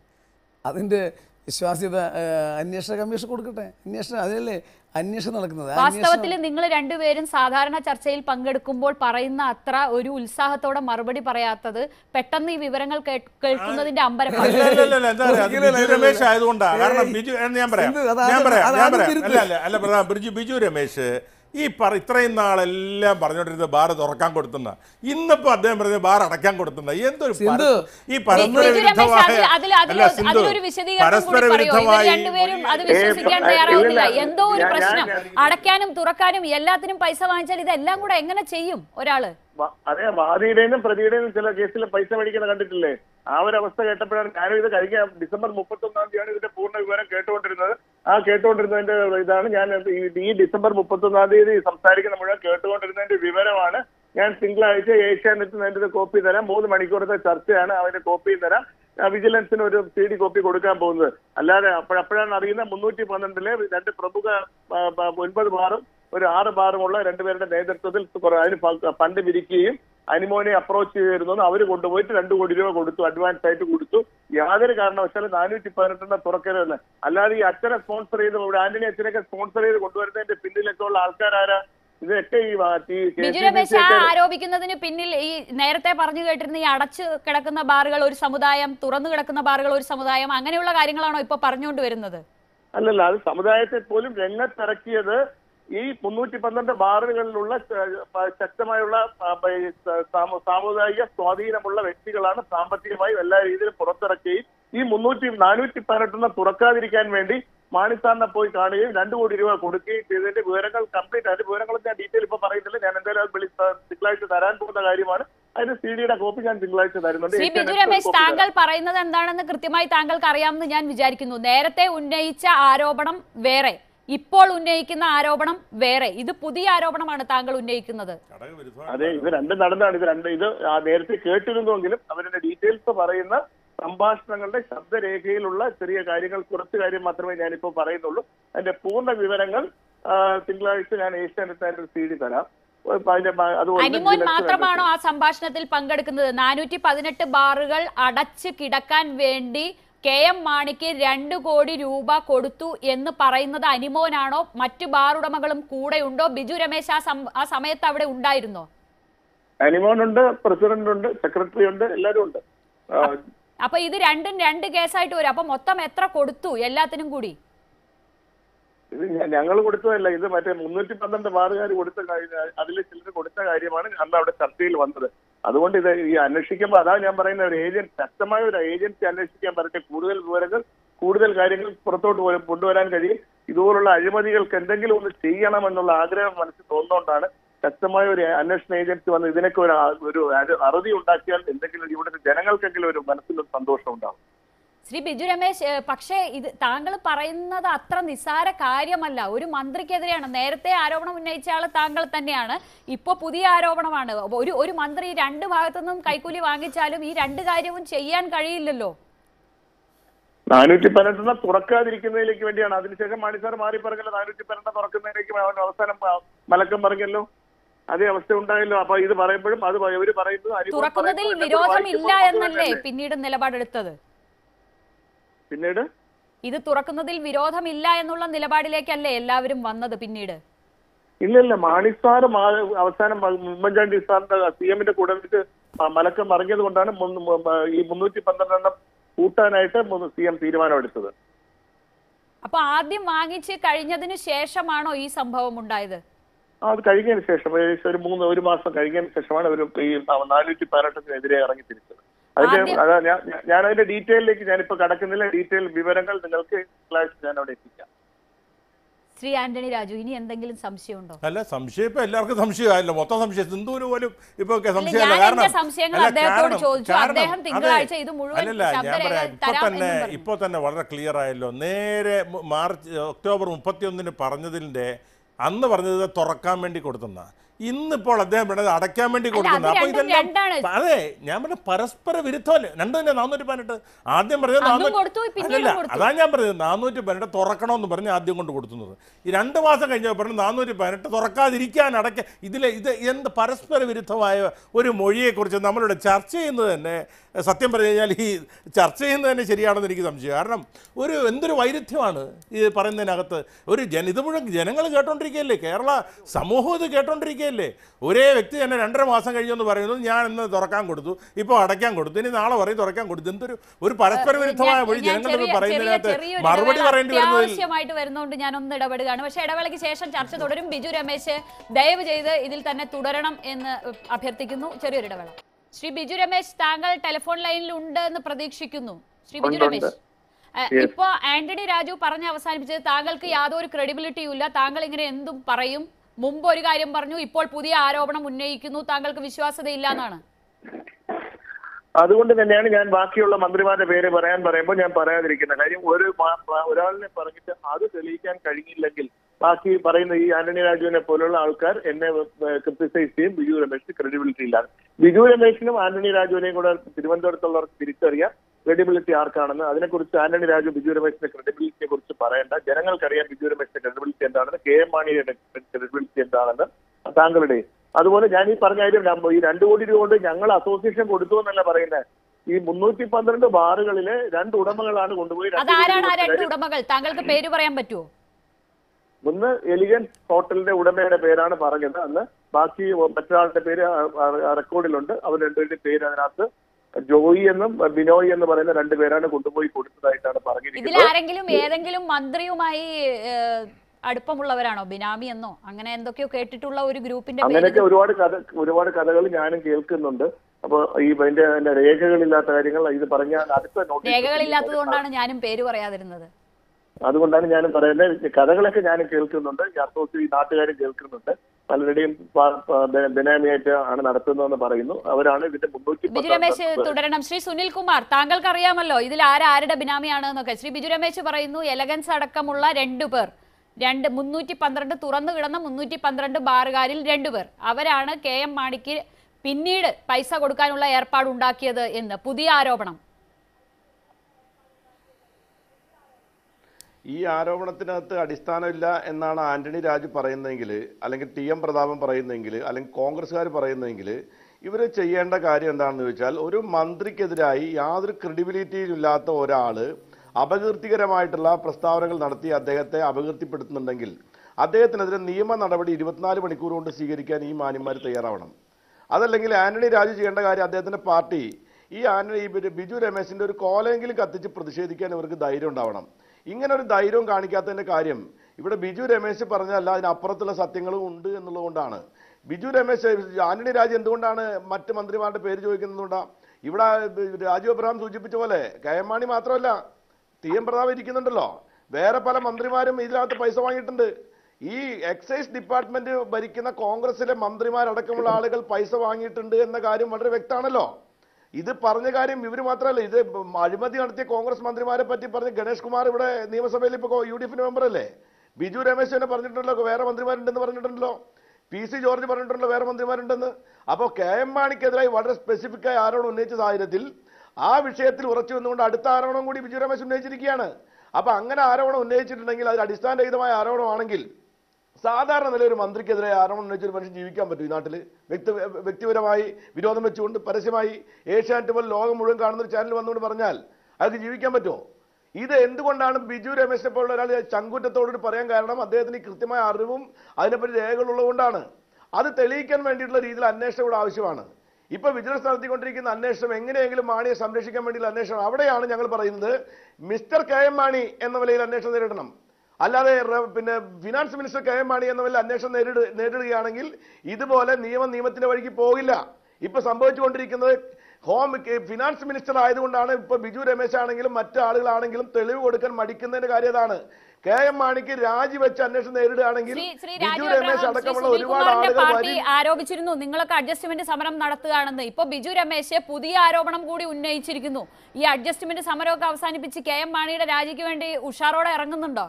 അതിൻ്റെ വിശ്വാസ്യത ആ, അന്വേഷണ കമ്മീഷൻ കൊടുക്കട്ടെ അന്വേഷണം അതിലല്ലേ അന്വേഷണം നടക്കുന്നത് ആ
വാസ്തവത്തിൽ നിങ്ങൾ രണ്ടുപേരും സാധാരണ ചർച്ചയിൽ പങ്കെടുക്കുമ്പോൾ പറയുന്ന അത്ര ഒരു ഉത്സാഹത്തോടെ മറുപടി പറയാത്തത് പെട്ടെന്ന് ഈ വിവരങ്ങൾ കേ- കേൾക്കുന്നതിന്റെ
അല്ല,
അമ്പരപ്പാണ്
അല്ല, അല്ല, അല്ല, എന്താ പറയാ, അത്
ഒരിക്കലും
ബിജു
അല്ല,
രമേശ്
അല്ല.
ആയതുകൊണ്ടാ കാരണം
ഏയ്.
ബിജു എന്ന് ഞാൻ പറയാം
എന്ത്? അതാണ്
ഞാൻ പറയാം ഞാൻ
അതാണ്
പറയാം
തിരുത്ത്.
അല്ല അല്ല അല്ല പ്രധാന ബിജു ബിജു രമേശ് ഈ പറ ഇത്രയും നാളെല്ലാം പറഞ്ഞോണ്ടിരുന്ന ബാർ തുറക്കാൻ കൊടുത്തുന്ന ഇന്നിപ്പോ അദ്ദേഹം പറഞ്ഞ ബാർ അടയ്ക്കാൻ കൊടുത്തുന്ന എന്തൊരു
സിന്ധു,
പര- ഈ പരസ്പര
ബിജു രമേശ്
വിരുദ്ധമായ
അതിൽ- അതിൽ- അതിൽ-
അല്ല സിന്ധു
അതിലൊരു വിശദീകരണം
പരസ്പര
കൂടി പറയോ ഇവർ
വിരുദ്ധമായി
രണ്ടുപേരും അത് വിശ്വസിക്കാൻ
ഏ,
തയ്യാറാവുന്നില്ല
ഇല്ലില്ല.
എന്തോ ഒരു
ഞാൻ-
പ്രശ്നം
ഞാൻ-
അടയ്ക്കാനും തുറക്കാനും എല്ലാത്തിനും പൈസ വാങ്ങിച്ചാൽ ഇതെല്ലാം കൂടെ എങ്ങനെ ചെയ്യും ഒരാള്
വ- അതെ വാദിയുടെയും പ്രതിയുടെയും ചില കേസിൽ പൈസ മേടിക്കുന്ന കണ്ടിട്ടില്ലേ ആ ഒരു അവസ്ഥ കേട്ടപ്പോഴാണ് ഞാനും ഇത് കഴിഞ്ഞ ഡിസംബർ മുപ്പത്തി ഒന്നാം തീയതിയാണ് ഇതിന്റെ പൂർണ്ണ വിവരം കേട്ടുകൊണ്ടിരുന്നത് ആ കേട്ടുകൊണ്ടിരുന്നതിന്റെ ഇതാണ് ഞാൻ ഈ- ഈ ഡിസംബർ മുപ്പത്തി ഒന്നാം തീയതി സംസാരിക്കുന്ന മുഴുവൻ കേട്ടുകൊണ്ടിരുന്നതിന്റെ വിവരമാണ് ഞാൻ തിങ്കളാഴ്ച ഏഷ്യാനെറ്റിന് അതിന്റെ കോപ്പി തരാം മൂന്ന് മണിക്കൂറത്തെ ചർച്ചയാണ് അതിന്റെ കോപ്പിയും തരാം ആ, വിജിലൻസിന് ഒരു സി ഡി കോപ്പി കൊടുക്കാൻ പോകുന്നത് അല്ലാതെ അപ്പോഴപ്പോഴാണ് അറിയുന്ന മുന്നൂറ്റി പന്ത്രണ്ടിലെ രണ്ട് പ്രമുഖ ആ, ആ, ഒൻപത് ബാറും ഒരു ആറ് ബാറുമുള്ള രണ്ടുപേരുടെ നേതൃത്വത്തിൽ കുറെ അതിന് ഫ- ഫണ്ട് പിരിക്കുകയും അനിമോനെ അപ്രോച്ച് ചെയ്തിരുന്നു അവർ കൊണ്ടുപോയിട്ട് രണ്ടു കോടി രൂപ കൊടുത്തു അഡ്വാൻസ് ആയിട്ട് കൊടുത്തു യാതൊരു കാരണവശാലും നാനൂറ്റി പതിനെട്ടെണ്ണം തുറക്കരുതല്ല അല്ലാതെ ഈ അച്ഛനെ സ്പോൺസർ ചെയ്ത് ഇവിടെ ആന്റണി അച്ഛനൊക്കെ സ്പോൺസർ ചെയ്ത് കൊണ്ടുവരുന്നതിന്റെ പിന്നിലൊക്കെ ഉള്ള ആൾക്കാരാരാ ഇതൊക്കെ ഈ വാ- ഈ
ബിജു
KCBC
രമേശ് ആ
ഒക്കെ-
ആരോപിക്കുന്നതിന് പിന്നിൽ ഈ നേരത്തെ പറഞ്ഞു കേട്ടിരുന്ന ഈ അടച്ചു കിടക്കുന്ന ബാറുകൾ ഒരു സമുദായം തുറന്നു കിടക്കുന്ന ബാറുകൾ ഒരു സമുദായം അങ്ങനെയുള്ള കാര്യങ്ങളാണോ ഇപ്പൊ പറഞ്ഞുകൊണ്ട് വരുന്നത്
അല്ലല്ല അത് സമുദായത്തെ പോലും രംഗത്തിറക്കിയത് ഈ മുന്നൂറ്റി പന്ത്രണ്ട് ബാറുകളിലുള്ള ച- പ- ശക്തമായുള്ള ആ, പ- ഈ സ- സാമു- സാമുദായിക സ്വാധീനമുള്ള വ്യക്തികളാണ് സാമ്പത്തികമായും എല്ലാ രീതിയിലും പുറത്തിറക്കുകയും ഈ മുന്നൂറ്റി നാനൂറ്റി പതിനെട്ടെണ്ണം തുറക്കാതിരിക്കാൻ വേണ്ടി മാണിസാറിനെ പോയി കാണുകയും രണ്ടു കോടി രൂപ കൊടുക്കുകയും ചെയ്തതിന്റെ വിവരങ്ങൾ കംപ്ലീറ്റ് അതിന്റെ വിവരങ്ങൾ ഞാൻ ഡീറ്റെയിൽ ഇപ്പൊ പറയുന്നില്ല ഞാൻ എന്തായാലും അത് വിളി തിങ്കളാഴ്ച തരാൻ പോകുന്ന കാര്യമാണ് അതിന്റെ സി ഡിയുടെ കോപ്പി ഞാൻ തിങ്കളാഴ്ച തരുന്നുണ്ട്
ശ്രീ ബിജു
ഏഷ്യാനെറ്റ് ഒരു
രമേശ്
കോപ്പി തരാം.
താങ്കൾ പറയുന്നത് എന്താണെന്ന് കൃത്യമായി താങ്കൾക്ക് അറിയാമെന്ന് ഞാൻ വിചാരിക്കുന്നു നേരത്തെ ഉന്നയിച്ച ആരോപണം വേറെ ഇപ്പോൾ ഉന്നയിക്കുന്ന ആരോപണം വേറെ ഇത് പുതിയ ആരോപണമാണ് താങ്കൾ ഉന്നയിക്കുന്നത്
ഘടകവിരുദ്ധമായ
അതെ ഇത് രണ്ടും നടന്നതാണ് ഇത് രണ്ട് ഇത് ആ നേരത്തെ കേട്ടിരുന്നുവെങ്കിലും അവരുടെ ഡീറ്റെയിൽസ് പറയുന്ന സംഭാഷണങ്ങളുടെ ശബ്ദരേഖയിലുള്ള ചെറിയ കാര്യങ്ങൾ കുറച്ച് കാര്യം മാത്രമേ ഞാനിപ്പോൾ പറയുന്നുള്ളൂ അതിന്റെ പൂർണ്ണ വിവരങ്ങൾ ആ, തിങ്കളാഴ്ച ഞാൻ ഏഷ്യാനെറ്റ് സി ഡി തരാം അപ്പൊ അതിന്റെ മ- അതുപോലെ
അനിമോൻ
ഇതിലൊക്കെ
മാത്രമാണോ ആ സംഭാഷണത്തിൽ പങ്കെടുക്കുന്നത് നാനൂറ്റി പതിനെട്ട് ബാറുകൾ അടച്ച് കിടക്കാൻ വേണ്ടി കെ എം മാണിക്ക് രണ്ട് കോടി രൂപ കൊടുത്തു എന്ന് പറയുന്നത് അനിമോനാണോ മറ്റു ബാർ ഉടമകളും കൂടെയുണ്ടോ ബിജു രമേശ് ആ സം- ആ സമയത്ത് അവിടെ ഉണ്ടായിരുന്നോ
അനിമോൻ ഉണ്ട് പ്രസിഡന്റ് ഉണ്ട് സെക്രട്ടറി ഉണ്ട് എല്ലാവരും ഉണ്ട് ആ,
അപ്പൊ ഇത് രണ്ടും രണ്ട് കേസായിട്ട് വരും അപ്പൊ മൊത്തം എത്ര കൊടുത്തു എല്ലാത്തിനും കൂടി
ഇത് ഞങ്ങൾ കൊടുത്തതല്ല ഇത് മറ്റേ മുന്നൂറ്റി പന്ത്രണ്ട് ബാറുകാർ കൊടുത്ത അതിൽ ചിലർ കൊടുത്ത കാര്യമാണ് അന്ന് അവിടെ ചർച്ചയിൽ വന്നത് അതുകൊണ്ട് ഇത് ഈ അന്വേഷിക്കുമ്പോൾ അതാ ഞാൻ പറയുന്ന ഒരു ഏജന്റ് ശക്തമായ ഒരു ഏജൻസി അന്വേഷിക്കാൻ പറഞ്ഞ കൂടുതൽ വിവരങ്ങൾ കൂടുതൽ കാര്യങ്ങൾ പുറത്തോട്ട് കൊ- കൊണ്ടുവരാൻ കഴിയും ഇതുപോലുള്ള അഴിമതികൾക്ക് എന്തെങ്കിലും ഒന്ന് ചെയ്യണമെന്നുള്ള ആഗ്രഹം മനസ്സിൽ തോന്നുന്നതുകൊണ്ടാണ് ശക്തമായ ഒരു അന്വേഷണ ഏജൻസി വന്ന് ഇതിനൊക്കെ ഒരു ആ- ഒരു അരു- അറുതി ഉണ്ടാക്കിയാൽ എന്തെങ്കിലും ഇവിടുത്തെ ജനങ്ങൾക്കെങ്കിലും ഒരു മനസ്സിലൊരു സന്തോഷം ഉണ്ടാവും
ശ്രീ ബിജു രമേശ് ഏഹ്, പക്ഷേ ഇത് താങ്കൾ പറയുന്നത് അത്ര നിസ്സാര കാര്യമല്ല ഒരു മന്ത്രിക്കെതിരെയാണ് നേരത്തെ ആരോപണം ഉന്നയിച്ച ആൾ താങ്കൾ തന്നെയാണ് ഇപ്പൊ പുതിയ ആരോപണമാണ് ഒരു ഒരു മന്ത്രി രണ്ട് ഭാഗത്തുനിന്നും കൈക്കൂലി വാങ്ങിച്ചാലും ഈ രണ്ട് കാര്യവും ചെയ്യാൻ കഴിയില്ലല്ലോ
നാനൂറ്റി പതിനെട്ടെണ്ണം തുറക്കാതിരിക്കുന്നതിലേക്ക് വേണ്ടിയാണ് അതിനുശേഷം മാണി സാർ മാറി പറഞ്ഞല്ലോ നാനൂറ്റി പതിനെണ്ണം തുറക്കുന്നതിലേക്ക് അവൻ അവസാനം പ- മലക്കം പറഞ്ഞല്ലോ അതേ അവസ്ഥ ഉണ്ടായല്ലോ അപ്പൊ ഇത് പറയുമ്പോഴും അത് ഇവര് പറയുന്നത് അരിമോൻ
തുറക്കുന്നതിൽ
പറയുന്നത്
വിരോധമില്ല
വായിക്കുമ്പോൾ
എന്നല്ലേ
അതുതന്നെയല്ലേ?
പിന്നീട് നിലപാടെടുത്തത്
പിന്നീട്
ഇത് തുറക്കുന്നതിൽ വിരോധമില്ല എന്നുള്ള നിലപാടിലേക്കല്ലേ എല്ലാവരും വന്നത് പിന്നീട്
ഇല്ല ഇല്ല മാണി സാർ അവസാനം മ- ഉമ്മൻചാണ്ടി സാറിന്റെ സി എമ്മിന്റെ കൂടെ വെച്ച് മ- മലക്കം ഇറങ്ങിയത് കൊണ്ടാണ് മുന്ന് മ- മ- ഈ മുന്നൂറ്റി പന്ത്രണ്ടെണ്ണം കൂട്ടാനായിട്ട് സി എം തീരുമാനമെടുത്തത്
അപ്പൊ ആദ്യം വാങ്ങിച്ച് കഴിഞ്ഞതിന് ശേഷമാണോ ഈ സംഭവം ഉണ്ടായത്
ആ, അത് കഴിഞ്ഞതിന് ശേഷം ഏകദേശം ഒരു മൂന്ന് ഒരു മാസം കഴിഞ്ഞതിന് ശേഷമാണ് അവർ ഈ നാനൂറ്റി പതിനെട്ടിനെതിരെ ഇറങ്ങി തിരിച്ചത് അതിന്റെ
ആദ്യം-
അതാ ഞാൻ ഞാൻ അതിന്റെ ഡീറ്റെയിലേക്ക് ഞാനിപ്പോ കടക്കുന്നില്ല ഡീറ്റെയിൽ വിവരങ്ങൾ നിങ്ങൾക്ക് തിങ്കളാഴ്ച ഞാൻ അവിടെ എത്തിക്കാം
ശ്രീ ആന്റണി രാജു ഇനി എന്തെങ്കിലും സംശയമുണ്ടോ
അല്ല സംശയം ഇപ്പൊ എല്ലാവർക്കും സംശയമായല്ലോ മൊത്തം സംശയം സിന്ധുവിന് പോലും ഇപ്പൊ ഒക്കെ സംശയമല്ല
ഞാൻ
കാരണം
എന്റെ സംശയങ്ങൾ
അല്ല,
അദ്ദേഹത്തോട്
കാരണം-
ചോദിച്ചു.
കാരണം-
അദ്ദേഹം
അതെ.
തിങ്കളാഴ്ച ഇത് മുഴുവൻ
അല്ലല്ല ഞാൻ
ശബ്ദരേഖ
പറയാം ഇപ്പൊ
തരാം
തന്നെ
എന്നും പറഞ്ഞു.
ഇപ്പൊ തന്നെ വളരെ ക്ലിയർ ആയല്ലോ നേരെ മു- മാർച്ച് ഒക്ടോബർ മുപ്പത്തിയൊന്നിന് പറഞ്ഞതിന്റെ അന്ന് പറഞ്ഞത് തുറക്കാൻ വേണ്ടി കൊടുത്തുന്ന ഇന്നിപ്പോൾ അദ്ദേഹം പറഞ്ഞത് അടയ്ക്കാൻ വേണ്ടി കൊടുക്കുന്ന
അത്
അപ്പൊ
രണ്ടും
ഇതെല്ലാം
രണ്ടാണ്.
അതെ ഞാൻ പറഞ്ഞ പരസ്പര വിരുദ്ധമല്ലേ രണ്ടും തന്നെ നാനൂറ്റി പതിനെട്ട് ആദ്യം പറഞ്ഞത്
അന്നും
നാനൂറ്റി-
കൊടുത്തു, പിന്നീടും
അല്ലല്ല
കൊടുത്തു.
അതാ ഞാൻ പറഞ്ഞത് നാനൂറ്റി പതിനെട്ട് തുറക്കണമെന്ന് പറഞ്ഞ് ആദ്യം കൊണ്ട് കൊടുത്തുന്നത് ഈ രണ്ട് മാസം കഴിഞ്ഞപ്പോൾ പറഞ്ഞു നാനൂറ്റി പതിനെട്ട് തുറക്കാതിരിക്കാൻ അടയ്ക്ക ഇതിലെ ഇത് എന്ത് പരസ്പര വിരുദ്ധമായ ഒരു മൊഴിയെക്കുറിച്ച് നമ്മളിവിടെ ചർച്ച ചെയ്യുന്നത് തന്നെ സത്യം പറഞ്ഞു കഴിഞ്ഞാൽ ഈ ചർച്ച ചെയ്യുന്നത് തന്നെ ശരിയാണെന്ന് എനിക്ക് സംശയം കാരണം ഒരു എന്തൊരു വൈരുദ്ധ്യമാണ് ഈ പറയുന്നതിനകത്ത് ഒരു ജന ഇത് മുഴുവൻ ജനങ്ങൾ കേട്ടോണ്ടിരിക്കുകയല്ലേ കേരള സമൂഹം ഇത് കേട്ടോണ്ടിരിക്കുകയല്ലേ ഒരേ വ്യക്തി തന്നെ രണ്ടര മാസം കഴിഞ്ഞെന്ന് പറയുന്നത് ഞാൻ ഇന്ന് തുറക്കാൻ കൊടുത്തു ഇപ്പോൾ അടയ്ക്കാൻ കൊടുത്തു ഇനി നാളെ പറയും തുറക്കാൻ കൊടുത്തു എന്തൊരു ഒരു പരസ്പര വിരുദ്ധമായ
ഞാൻ-
മൊഴി
ഞാൻ
ജനങ്ങൾ
ചെറിയ-
പറയുന്നതിനകത്ത്
ചെറിയ- ചെറിയൊരു
മറുപടി
ഇടവേള
പറയേണ്ടി വരുന്നതിൽ
അത്യാവശ്യമായിട്ട് വരുന്നതുകൊണ്ട് ഞാൻ ഒന്ന് ഇടപെടുകയാണ് പക്ഷേ ഇടവേളയ്ക്ക് ശേഷം ചർച്ച തുടരും ബിജു രമേശ് ദയവ് ചെയ്ത് ഇതിൽ തന്നെ തുടരണം എന്ന് അഭ്യർത്ഥിക്കുന്നു ചെറിയൊരു ഇടവേള ശ്രീ ബിജു രമേശ് താങ്കൾ ടെലിഫോൺ ലൈനിൽ ഉണ്ട് എന്ന് പ്രതീക്ഷിക്കുന്നു ശ്രീ ബിജു
ഉണ്ട്,
രമേശ്
ഉണ്ട്.
ഏഹ്,
Yes.
ഇപ്പോ ആന്റണി രാജു പറഞ്ഞ് അവസാനിപ്പിച്ചത് താങ്കൾക്ക് യാതൊരു ക്രെഡിബിലിറ്റിയും ഇല്ല താങ്കൾ ഇങ്ങനെ എന്തും പറയും മുമ്പ് ഒരു കാര്യം പറഞ്ഞു ഇപ്പോൾ പുതിയ ആരോപണം ഉന്നയിക്കുന്നു താങ്കൾക്ക് വിശ്വാസതയില്ല എന്നാണ്
അതുകൊണ്ട് തന്നെയാണ് ഞാൻ ബാക്കിയുള്ള മന്ത്രിമാരുടെ പേര് പറയാൻ പറയുമ്പോൾ ഞാൻ പറയാതിരിക്കുന്നത് കാര്യം ഒരു മാ- മാ- ഒരാളിനെ പറഞ്ഞിട്ട് അത് തെളിയിക്കാൻ കഴിഞ്ഞില്ലെങ്കിൽ ബാക്കി പറയുന്ന ഈ ആന്റണി രാജുവിനെ പോലുള്ള ആൾക്കാർ എന്നെ ക്രിട്ടിസൈസ് ചെയ്യും ബിജു രമേശിന് ക്രെഡിബിലിറ്റി ഇല്ലാതെ ബിജു രമേശിനും ആന്റണി രാജുവിനെയും കൂടെ തിരുവനന്തപുരത്തുള്ളവർക്ക് തിരിച്ചറിയാം ക്രെഡിബിലിറ്റി ആർക്കാണെന്ന് അതിനെക്കുറിച്ച് ആന്റണി രാജു ബിജു രമേശിന്റെ ക്രെഡിബിലിറ്റിയെ കുറിച്ച് പറയേണ്ട ജനങ്ങൾക്കറിയാം ബിജു രമേശിന്റെ ക്രെഡിബിലിറ്റി എന്താണെന്ന് കെ എം മാണിയുടെ ക്രെഡിബിലിറ്റി എന്താണെന്ന് താങ്കളുടെ അതുപോലെ ഞാൻ ഈ പറഞ്ഞ കാര്യം ഞാൻ- ഈ രണ്ടു കോടി രൂപ കൊണ്ട് ഞങ്ങൾ അസോസിയേഷൻ കൊടുത്തു എന്നല്ല പറയുന്നത് ഈ മുന്നൂറ്റി പന്ത്രണ്ട് ബാറുകളിലെ രണ്ട് ഉടമകളാണ് കൊണ്ടുപോയി രണ്ട് കോടി
അതാരാണ് ആ
രൂപ
രണ്ട്
കാര്യം.
ഉടമകൾ താങ്കൾക്ക് പേര് പറയാൻ പറ്റുമോ
ഒന്ന് എലിഗൻസ് ഹോട്ടലിന്റെ ഉടമയുടെ പേരാണ് പറഞ്ഞത് അന്ന് ബാക്കി മറ്റൊരാളുടെ പേര് ആ- ആ റെക്കോർഡിലുണ്ട് അവർ രണ്ടുപേരുടെ പേര് അതിനകത്ത് ജോയി എന്നും ബിനോയ് എന്ന് പറയുന്ന രണ്ടുപേരാണ് കൊണ്ടുപോയി കൊടുത്തതായിട്ടാണ്
ഇതിൽ
പറഞ്ഞിരിക്കുന്നത്
ആരെങ്കിലും ഏതെങ്കിലും മന്ത്രിയുമായി ഏഹ്, അടുപ്പമുള്ളവരാണോ ബിനാമി എന്നോ അങ്ങനെ എന്തൊക്കെയോ കേട്ടിട്ടുള്ള ഒരു ഗ്രൂപ്പിന്റെ
അങ്ങനെയൊക്കെ
പേര്
ഒരുപാട് കഥ ഒരുപാട് കഥകൾ ഞാനും കേൾക്കുന്നുണ്ട് അപ്പൊ ഈ അതിന്റെ അതിന്റെ രേഖകളില്ലാത്ത കാര്യങ്ങൾ ഇത് പറഞ്ഞാൽ അടുത്ത നോട്ടീസ്
രേഖകളില്ലാത്തത് കൊണ്ടാണ് ഞാനും പേര് പറയാതിരുന്നത്
അതുകൊണ്ടാണ് ഞാനും പറയുന്നത് കഥകളൊക്കെ ഞാനും കേൾക്കുന്നുണ്ട് ഈ അസോസി ഈ നാട്ടുകാരും കേൾക്കുന്നുണ്ട് പലരുടെയും പ- പ- ബെ- ബെനാമിയായിട്ട് ആണ് നടത്തുന്നതെന്ന് പറയുന്നു അവരാണ് ഇതിന്റെ മുന്നൂറ്റി
ബിജു രമേശ് തുടരണം ശ്രീ സുനിൽ കുമാർ താങ്കൾക്ക് അറിയാമല്ലോ ഇതിൽ ആര് ആരുടെ ബിനാമിയാണ് എന്നൊക്കെ ശ്രീ ബിജു രമേശ് പറയുന്നു എലഗൻസ് അടക്കമുള്ള രണ്ടു പേർ രണ്ട് മുന്നൂറ്റി പന്ത്രണ്ട് തുറന്നു കിടന്ന മുന്നൂറ്റി പന്ത്രണ്ട് ബാറുകാരിൽ രണ്ടുപേർ അവരാണ് കെ എം മാണിക്ക് പിന്നീട് പൈസ കൊടുക്കാനുള്ള ഏർപ്പാടുണ്ടാക്കിയത് എന്ന് പുതിയ ആരോപണം
ഈ ആരോപണത്തിനകത്ത് അടിസ്ഥാനമില്ല എന്നാണ് ആന്റണി രാജു പറയുന്നതെങ്കിൽ അല്ലെങ്കിൽ ടി എം പ്രതാപൻ പറയുന്നതെങ്കിൽ അല്ലെങ്കിൽ കോൺഗ്രസ്സുകാർ പറയുന്നതെങ്കിൽ ഇവർ ചെയ്യേണ്ട കാര്യം എന്താണെന്ന് ചോദിച്ചാൽ ഒരു മന്ത്രിക്കെതിരായി യാതൊരു ക്രെഡിബിലിറ്റിയും ഇല്ലാത്ത ഒരാൾ അപകീർത്തികരമായിട്ടുള്ള പ്രസ്താവനകൾ നടത്തി അദ്ദേഹത്തെ അപകീർത്തിപ്പെടുത്തുന്നുണ്ടെങ്കിൽ അദ്ദേഹത്തിനെതിരെ നിയമ നടപടി ഇരുപത്തിനാല് മണിക്കൂർ കൊണ്ട് സ്വീകരിക്കാൻ ഈ മാന്യന്മാർ തയ്യാറാവണം അതല്ലെങ്കിൽ ആന്റണി രാജു ചെയ്യേണ്ട കാര്യം അദ്ദേഹത്തിന്റെ പാർട്ടി ഈ ആന്റണി ഈ ബി- ബിജു രമേശിന്റെ ഒരു കോലെങ്കിലും കത്തിച്ച് പ്രതിഷേധിക്കാൻ ഇവർക്ക് ധൈര്യം ഉണ്ടാവണം ഇങ്ങനെ ഒരു ധൈര്യവും കാണിക്കാത്തതിന്റെ കാര്യം ഇവിടെ ബിജു രമേശ് പറഞ്ഞല്ല അതിനപ്പുറത്തുള്ള സത്യങ്ങളും ഉണ്ട് എന്നുള്ളതുകൊണ്ടാണ് ബിജു രമേശ് ആന്റണി രാജു എന്തുകൊണ്ടാണ് മറ്റ് മന്ത്രിമാരുടെ പേര് ചോദിക്കുന്നതുകൊണ്ടാ ഇവിടെ രാജു അബ്രഹാം സൂചിപ്പിച്ച പോലെ കെ എം മാണി മാത്രമല്ല ടി എം പ്രതാപ് ഇരിക്കുന്നുണ്ടല്ലോ വേറെ പല മന്ത്രിമാരും ഇതിനകത്ത് പൈസ വാങ്ങിയിട്ടുണ്ട് ഈ എക്സൈസ് ഡിപ്പാർട്ട്മെന്റ് ഭരിക്കുന്ന കോൺഗ്രസിലെ മന്ത്രിമാരടക്കമുള്ള ആളുകൾ പൈസ വാങ്ങിയിട്ടുണ്ട് എന്ന കാര്യം വളരെ വ്യക്തമാണല്ലോ ഇത് പറഞ്ഞ കാര്യം ഇവര് മാത്രമല്ല ഇത് അഴിമതി നടത്തിയ കോൺഗ്രസ് മന്ത്രിമാരെ പറ്റി പറഞ്ഞ ഗണേഷ് കുമാർ ഇവിടെ നിയമസഭയിൽ ഇപ്പൊ യു ഡി എഫ് മെമ്പർ അല്ലേ ബിജു രമേശ് തന്നെ പറഞ്ഞിട്ടുണ്ടല്ലോ വേറെ മന്ത്രിമാരുണ്ടെന്ന് പറഞ്ഞിട്ടുണ്ടല്ലോ പി സി ജോർജ് പറഞ്ഞിട്ടുണ്ടല്ലോ വേറെ മന്ത്രിമാരുണ്ടെന്ന് അപ്പോൾ കെ എം മാണിക്കെതിരായി വളരെ സ്പെസിഫിക് ആയി ആരോപണം ഉന്നയിച്ച സാഹചര്യത്തിൽ ആ വിഷയത്തിൽ ഉറച്ചു നിന്നുകൊണ്ട് അടുത്ത ആരോപണം കൂടി ബിജു രമേശ് ഉന്നയിച്ചിരിക്കുകയാണ് അപ്പൊ അങ്ങനെ ആരോപണം ഉന്നയിച്ചിട്ടുണ്ടെങ്കിൽ അത് അടിസ്ഥാനരഹിതമായ ആരോപണമാണെങ്കിൽ സാധാരണ നില ഒരു മന്ത്രിക്കെതിരെ ആരോപണം ഉന്നയിച്ച ഒരു മനുഷ്യൻ ജീവിക്കാൻ പറ്റും ഈ നാട്ടിൽ വ്യക്തി വ്യക്തിപരമായി വിരോധം വെച്ചുകൊണ്ട് പരസ്യമായി ഏഷ്യാനെറ്റ് പോലെ ലോകം മുഴുവൻ കാണുന്ന ഒരു ചാനൽ വന്നുകൊണ്ട് പറഞ്ഞാൽ അയാൾക്ക് ജീവിക്കാൻ പറ്റുമോ ഇത് എന്തുകൊണ്ടാണ് ബിജു രമേശിനെ പോലുള്ള ഒരാൾ ചങ്കുറ്റത്തോട് പറയാൻ കാരണം അദ്ദേഹത്തിന് ഈ കൃത്യമായ അറിവും അതിനെപ്പറ്റി രേഖകളുള്ളതുകൊണ്ടാണ് അത് തെളിയിക്കാൻ വേണ്ടിയിട്ടുള്ള രീതിയിൽ അന്വേഷണം ഇവിടെ ആവശ്യമാണ് ഇപ്പൊ വിജിലൻസ് നടത്തിക്കൊണ്ടിരിക്കുന്ന അന്വേഷണം എങ്ങനെയെങ്കിലും മാണിയെ സംരക്ഷിക്കാൻ വേണ്ടിയുള്ള അന്വേഷണം അവിടെയാണ് ഞങ്ങൾ പറയുന്നത് മിസ്റ്റർ കെ എം മാണി എന്ന നിലയിൽ അന്വേഷണം നേരിടണം അല്ലാതെ റ- പിന്നെ finance minister K M Mani എന്ന നിലയിൽ അന്വേഷണം നേരിട നേരിടുകയാണെങ്കിൽ ഇതുപോലെ നിയമം നിയമത്തിന്റെ വഴിക്ക് പോകില്ല ഇപ്പൊ സംഭവിച്ചുകൊണ്ടിരിക്കുന്നത് ഹോം കെ- ഫിനാൻസ് മിനിസ്റ്റർ ആയതുകൊണ്ടാണ് ഇപ്പൊ ബിജു രമേശ് ആണെങ്കിലും മറ്റു ആളുകളാണെങ്കിലും തെളിവ് കൊടുക്കാൻ മടിക്കുന്നതിന്റെ കാര്യം അതാണ് കെ എം മാണിക്ക് രാജിവെച്ച് അന്വേഷണം നേരിടുകയാണെങ്കിൽ
ശ്രീ ശ്രീ
ബിജു
രാജീവ്
രമേശ്
അബ്രഹാം ശ്രീ
അടക്കമുള്ള ഒരുപാട്
സുനിൽകുമാറിന്റെ
ആളുകൾ
പാർട്ടി
വരും
ആരോപിച്ചിരുന്നു നിങ്ങളൊക്കെ അഡ്ജസ്റ്റ്മെന്റ് സമരം നടത്തുകയാണെന്ന് ഇപ്പൊ ബിജു രമേശ് പുതിയ ആരോപണം കൂടി ഉന്നയിച്ചിരിക്കുന്നു ഈ അഡ്ജസ്റ്റ്മെന്റ് സമരമൊക്കെ അവസാനിപ്പിച്ച് കെ എം മാണിയുടെ രാജിക്ക് വേണ്ടി ഉഷാറോടെ ഇറങ്ങുന്നുണ്ടോ